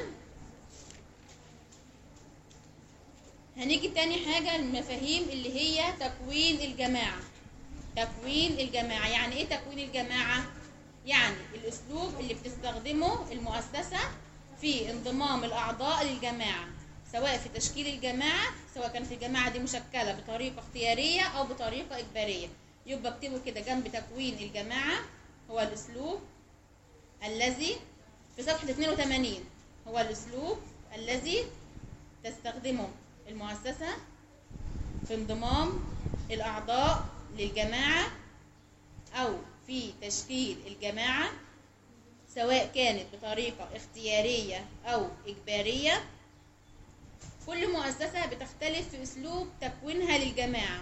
هنيجي تاني حاجة المفاهيم اللي هي تكوين الجماعة تكوين الجماعة يعني ايه تكوين الجماعة يعني الاسلوب اللي بتستخدمه المؤسسة في انضمام الاعضاء للجماعة سواء في تشكيل الجماعة سواء كانت الجماعة دي مشكلة بطريقة اختيارية او بطريقة اجبارية يبقى اكتبوا كده جنب تكوين الجماعة هو الاسلوب الذي في صفحة 82 هو الاسلوب الذي تستخدمه المؤسسة في انضمام الأعضاء للجماعة أو في تشكيل الجماعة سواء كانت بطريقة اختيارية أو إجبارية كل مؤسسة بتختلف في أسلوب تكوينها للجماعة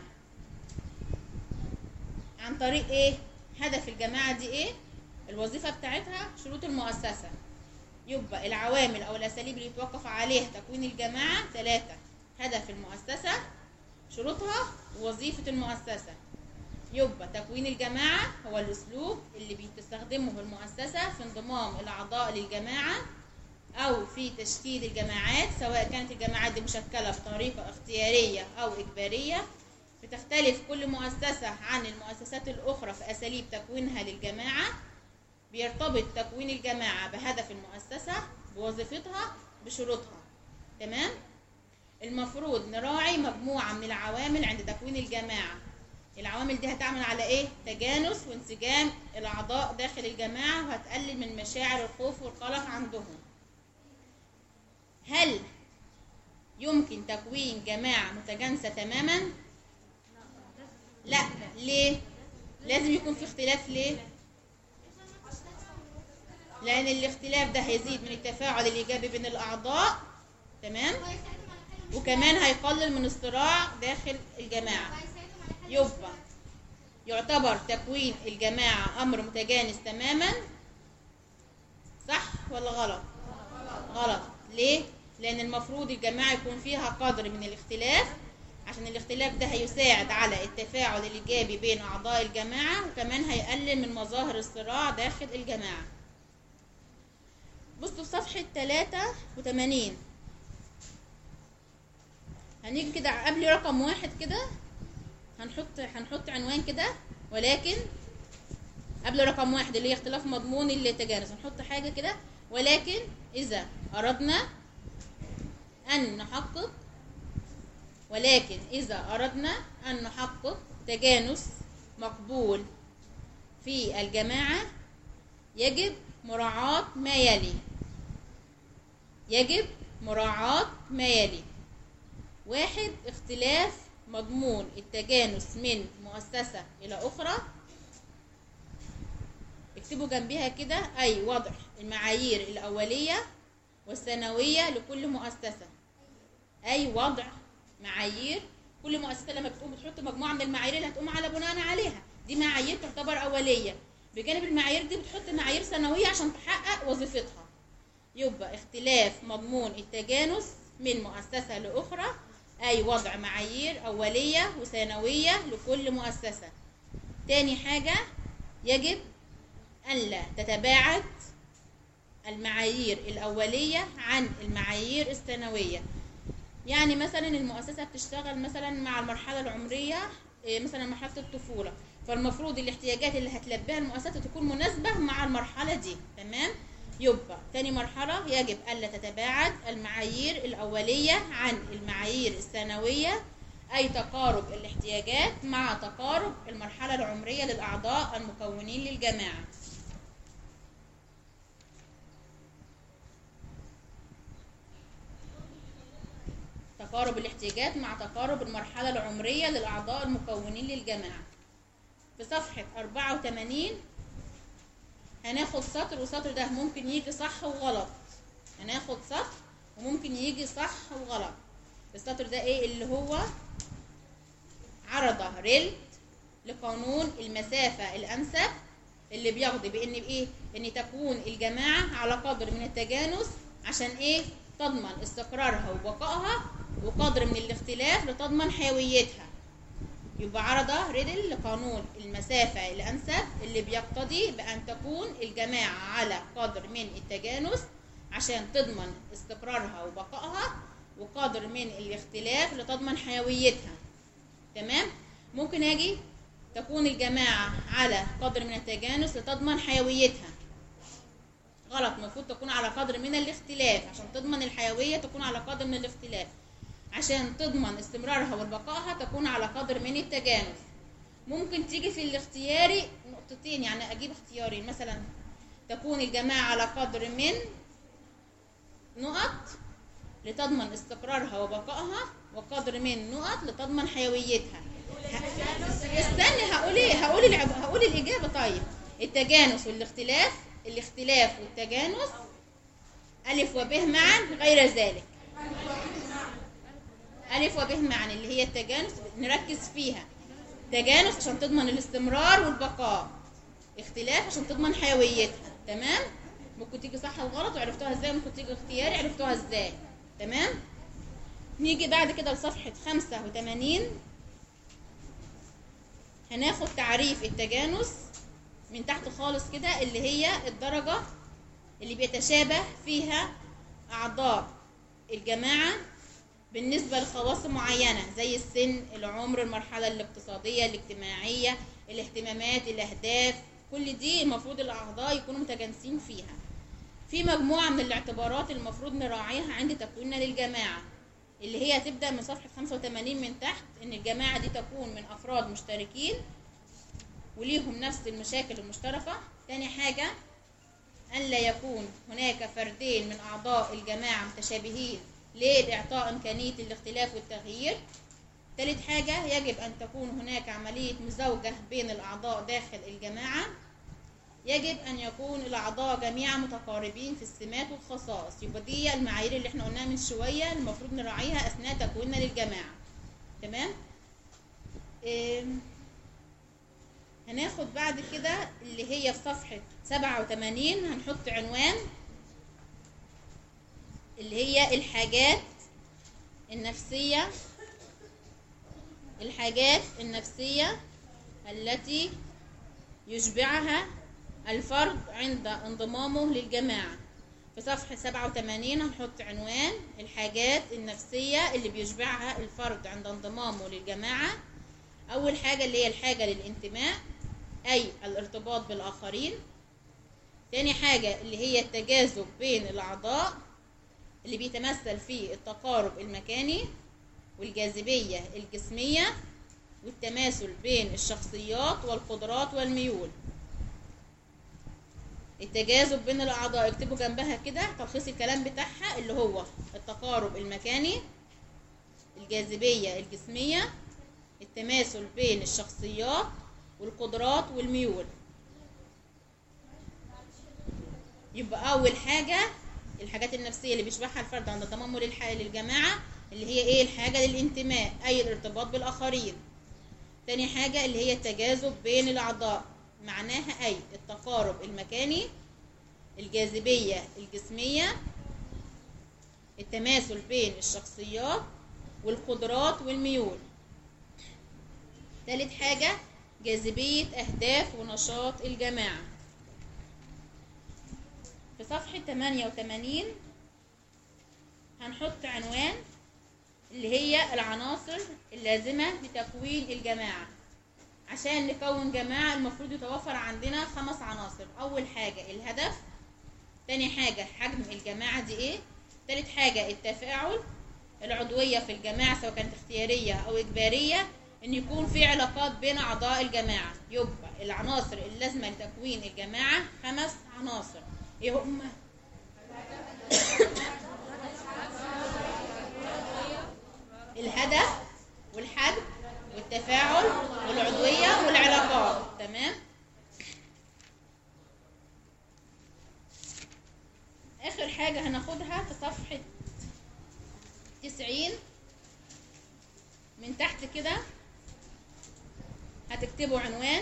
عن طريق إيه؟ هدف الجماعة دي إيه؟ الوظيفة بتاعتها شروط المؤسسة يبقى العوامل أو الأساليب اللي يتوقف عليها تكوين الجماعة ثلاثة هدف المؤسسة شروطها ووظيفة المؤسسة يبقى تكوين الجماعة هو الأسلوب اللي بتستخدمه المؤسسة في انضمام الأعضاء للجماعة أو في تشكيل الجماعات سواء كانت الجماعات دي مشكلة بطريقة اختيارية أو إجبارية بتختلف كل مؤسسة عن المؤسسات الأخرى في أساليب تكوينها للجماعة بيرتبط تكوين الجماعة بهدف المؤسسة بوظيفتها بشروطها تمام؟ المفروض نراعي مجموعة من العوامل عند تكوين الجماعة العوامل دي هتعمل على ايه تجانس وانسجام الاعضاء داخل الجماعة وهتقلل من مشاعر الخوف والقلق عندهم هل يمكن تكوين جماعة متجانسة تماما لا ليه لازم يكون في اختلاف ليه لان الاختلاف ده هيزيد من التفاعل الايجابي بين الاعضاء تمام وكمان هيقلل من الصراع داخل الجماعة يبقى يعتبر تكوين الجماعة أمر متجانس تماما صح ولا غلط غلط ليه لأن المفروض الجماعة يكون فيها قدر من الاختلاف عشان الاختلاف ده هيساعد على التفاعل الإيجابي بين أعضاء الجماعة وكمان هيقلل من مظاهر الصراع داخل الجماعة بصوا في صفحة 83 هنيجي كده قبل رقم واحد كده هنحط هنحط عنوان كده ولكن قبل رقم واحد اللي هي اختلاف مضمون التجانس هنحط حاجة كده ولكن إذا أردنا أن نحقق ولكن إذا أردنا أن نحقق تجانس مقبول في الجماعة يجب مراعاة ما يلي يجب مراعاة ما يلي واحد اختلاف مضمون التجانس من مؤسسة إلى أخرى اكتبوا جنبها كده أي وضع المعايير الأولية والثانوية لكل مؤسسة أي وضع معايير كل مؤسسة لما بتقوم بتحط مجموعة من المعايير اللي هتقوم على بناء عليها دي معايير تعتبر أولية بجانب المعايير دي بتحط معايير ثانوية عشان تحقق وظيفتها يبقى اختلاف مضمون التجانس من مؤسسة لأخرى أي وضع معايير أولية وثانوية لكل مؤسسة تاني حاجة يجب ألا تتباعد المعايير الأولية عن المعايير الثانوية يعني مثلا المؤسسة بتشتغل مثلا مع المرحلة العمرية إيه، مثلا مرحلة الطفولة فالمفروض الاحتياجات اللي هتلبيها المؤسسة تكون مناسبة مع المرحلة دي تمام يبقى تاني مرحلة يجب ألا تتباعد المعايير الأولية عن المعايير الثانوية أي تقارب الاحتياجات مع تقارب المرحلة العمرية للأعضاء المكونين للجماعة تقارب الاحتياجات مع تقارب المرحلة العمرية للأعضاء المكونين للجماعة في صفحة 84 هناخد سطر والسطر ده ممكن يجي صح وغلط هناخد سطر وممكن يجي صح وغلط السطر ده ايه اللي هو عرض ريلد لقانون المسافة الأنسب اللي بيقضي بإن إيه؟ إن تكون الجماعة على قدر من التجانس عشان إيه؟ تضمن استقرارها وبقائها وقدر من الاختلاف لتضمن حيويتها يبقى عرض ريدل لقانون المسافة الأنسب اللي بيقتضي بأن تكون الجماعة على قدر من التجانس عشان تضمن استقرارها وبقائها وقدر من الاختلاف لتضمن حيويتها تمام ممكن اجي تكون الجماعة على قدر من التجانس لتضمن حيويتها غلط المفروض تكون على قدر من الاختلاف عشان تضمن الحيوية تكون على قدر من الاختلاف عشان تضمن استمرارها وبقائها تكون على قدر من التجانس ممكن تيجي في الاختياري نقطتين يعني اجيب اختياري مثلا تكون الجماعة على قدر من نقط لتضمن استقرارها وبقائها وقدر من نقط لتضمن حيويتها ه- استني هقول ايه هقول العب... هقول الاجابه طيب التجانس والاختلاف الاختلاف والتجانس الف وب معا غير ذلك الف وب معا اللي هي التجانس نركز فيها تجانس عشان تضمن الاستمرار والبقاء اختلاف عشان تضمن حيويتها تمام ممكن تيجي صح وغلط وعرفتوها ازاي ممكن تيجي اختياري عرفتوها ازاي تمام نيجي بعد كده لصفحة خمسة وتمانين هناخد تعريف التجانس من تحت خالص كده اللي هي الدرجة اللي بيتشابه فيها أعضاء الجماعة بالنسبة لخواص معينة زي السن العمر المرحلة الاقتصادية الاجتماعية الاهتمامات الأهداف كل دي المفروض الأعضاء يكونوا متجانسين فيها في مجموعة من الاعتبارات المفروض نراعيها عند تكويننا للجماعة اللي هي تبدأ من صفحة 85 من تحت إن الجماعة دي تكون من أفراد مشتركين وليهم نفس المشاكل المشتركة تاني حاجة أن لا يكون هناك فردين من أعضاء الجماعة متشابهين لإعطاء إمكانية الاختلاف والتغيير تالت حاجة يجب أن تكون هناك عملية مزاوجة بين الأعضاء داخل الجماعة يجب أن يكون الأعضاء جميعا متقاربين في السمات والخصائص يبقى دي المعايير اللي احنا قلناها من شوية المفروض نراعيها أثناء تكويننا للجماعة تمام إم، هناخد بعد كده اللي هي في صفحة سبعة وتمانين هنحط عنوان اللي هي الحاجات النفسية الحاجات النفسية التي يشبعها الفرد عند انضمامه للجماعة في صفحة 87 هنحط عنوان الحاجات النفسية اللي بيشبعها الفرد عند انضمامه للجماعة أول حاجة اللي هي الحاجة للانتماء أي الارتباط بالآخرين تاني حاجة اللي هي التجاذب بين الأعضاء اللي بيتمثل في التقارب المكاني والجاذبية الجسمية والتماثل بين الشخصيات والقدرات والميول التجاذب بين الأعضاء اكتبوا جنبها كده تلخيص الكلام بتاعها اللي هو التقارب المكاني الجاذبية الجسمية التماثل بين الشخصيات والقدرات والميول يبقى أول حاجة الحاجات النفسية اللي بيشبهها الفرد عند تمامه للح- للجماعة اللي هي ايه الحاجة للانتماء أي الارتباط بالآخرين تاني حاجة اللي هي التجاذب بين الأعضاء معناها أي التقارب المكاني الجاذبية الجسمية التماثل بين الشخصيات والقدرات والميول تالت حاجة جاذبية أهداف ونشاط الجماعة في صفحة 88 هنحط عنوان اللي هي العناصر اللازمة لتكوين الجماعة عشان نكون جماعة المفروض يتوفر عندنا خمس عناصر أول حاجة الهدف تاني حاجة حجم الجماعة دي ايه تالت حاجة التفاعل العضوية في الجماعة سواء كانت اختيارية أو إجبارية إن يكون في علاقات بين أعضاء الجماعة يبقى العناصر اللازمة لتكوين الجماعة خمس عناصر ايه هم الهدف والحجم والتفاعل والعضوية والعلاقات تمام آخر حاجة هناخدها في صفحة تسعين من تحت كده هتكتبوا عنوان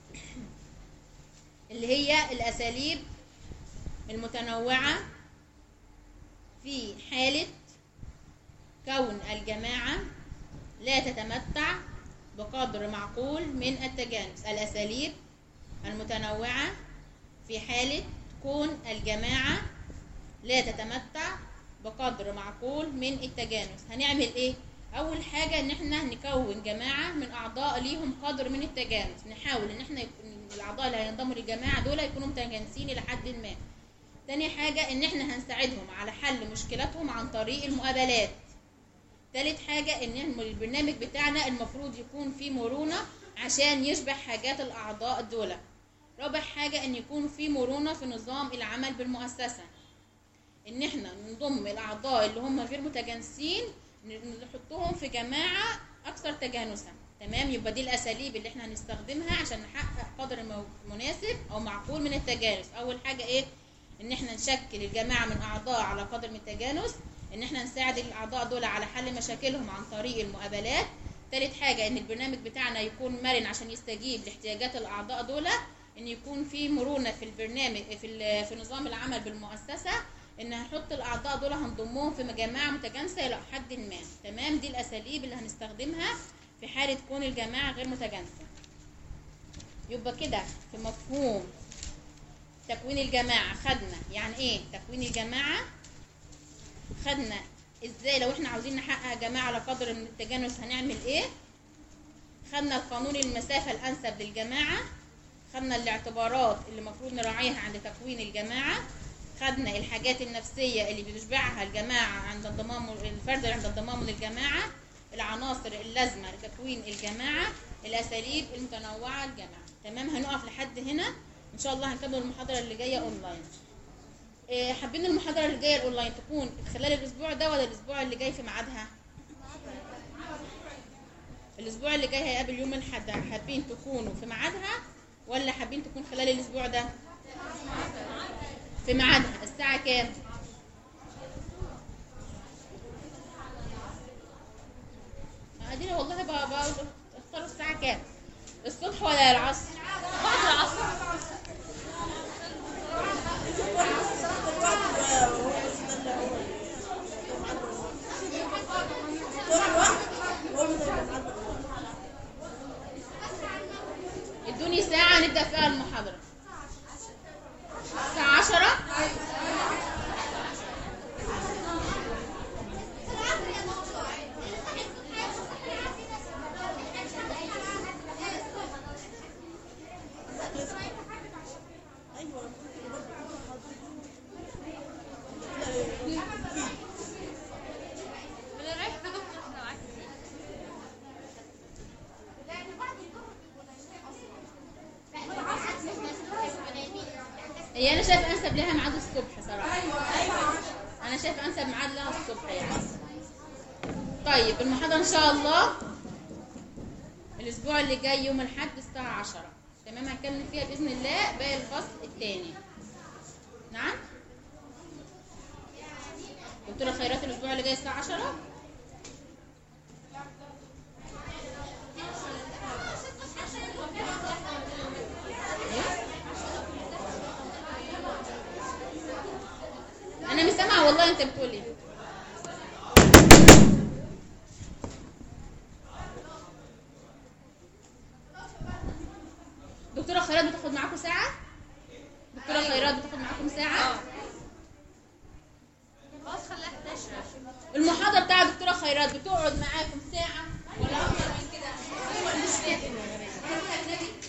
اللي هي الأساليب المتنوعة في حالة كون الجماعة لا تتمتع بقدر معقول من التجانس الأساليب المتنوعة في حالة كون الجماعة لا تتمتع بقدر معقول من التجانس هنعمل ايه اول حاجة ان احنا نكون جماعة من اعضاء ليهم قدر من التجانس نحاول ان احنا يكون الاعضاء اللي هينضموا للجماعة دول يكونوا متجانسين الى حد ما تاني حاجة ان احنا هنساعدهم على حل مشكلاتهم عن طريق المقابلات تالت حاجة ان البرنامج بتاعنا المفروض يكون فيه مرونة عشان يشبه حاجات الاعضاء دول رابع حاجة ان يكون فيه مرونة في نظام العمل بالمؤسسة ان احنا نضم الاعضاء اللي هم غير متجانسين نحطهم في جماعة اكثر تجانسا تمام يبقى دي الاساليب اللي احنا هنستخدمها عشان نحقق قدر مو- مناسب او معقول من التجانس اول حاجة ايه ان احنا نشكل الجماعة من اعضاء على قدر من التجانس ان احنا نساعد الاعضاء دول على حل مشاكلهم عن طريق المقابلات تالت حاجة ان البرنامج بتاعنا يكون مرن عشان يستجيب لاحتياجات الاعضاء دول ان يكون في مرونة في البرنامج في ال- في نظام العمل بالمؤسسة ان هنحط الاعضاء دول هنضمهم في جماعه متجانسه الى حد ما تمام دي الاساليب اللي هنستخدمها في حاله كون الجماعه غير متجانسه يبقى كده في مفهوم تكوين الجماعه خدنا يعني ايه تكوين الجماعه خدنا ازاي لو احنا عاوزين نحقق جماعه على قدر من التجانس هنعمل ايه خدنا القانون المسافه الانسب للجماعه خدنا الاعتبارات اللي المفروض نراعيها عند تكوين الجماعه خدنا الحاجات النفسيه اللي بتشبعها الجماعه عند انضمام الفرد عند انضمامه للجماعه العناصر اللازمه لتكوين الجماعه الاساليب المتنوعه للجماعه تمام هنقف لحد هنا ان شاء الله هنكمل المحاضره اللي جايه اونلاين إيه، حابين المحاضره اللي جايه الاونلاين تكون خلال الاسبوع ده ولا الاسبوع اللي جاي في ميعادها الاسبوع اللي جاي هيقابل يوم الاحد حابين تكونوا في ميعادها ولا حابين تكون خلال الاسبوع ده في ميعادها الساعه كام ادينا والله بقى بقى اختاروا الساعه كام الصبح ولا العصر بعد العصر ادوني ساعة نبدأ فيها المحاضرة الساعة عشرة من الريح في دكتور احنا معاك فيه هي أنا شايف أنسب لها ميعاد الصبح صراحة أنا شايف أنسب ميعاد لها الصبح يعني طيب المحاضرة إن شاء الله الأسبوع اللي جاي يوم الأحد الساعة عشرة تمام هنكمل فيها بإذن الله باقي الفصل الثاني نعم دكتورة خيرات الأسبوع اللي جاي الساعة عشرة انا مش سامعه والله انت بتقول ايه دكتوره خيرات بتاخد معاكم ساعه دكتوره خيرات بتاخد معاكم ساعه خلاص خليها 11 المحاضره بتاع دكتوره خيرات بتقعد معاكم ساعه ولا اكتر من كده مش فاهم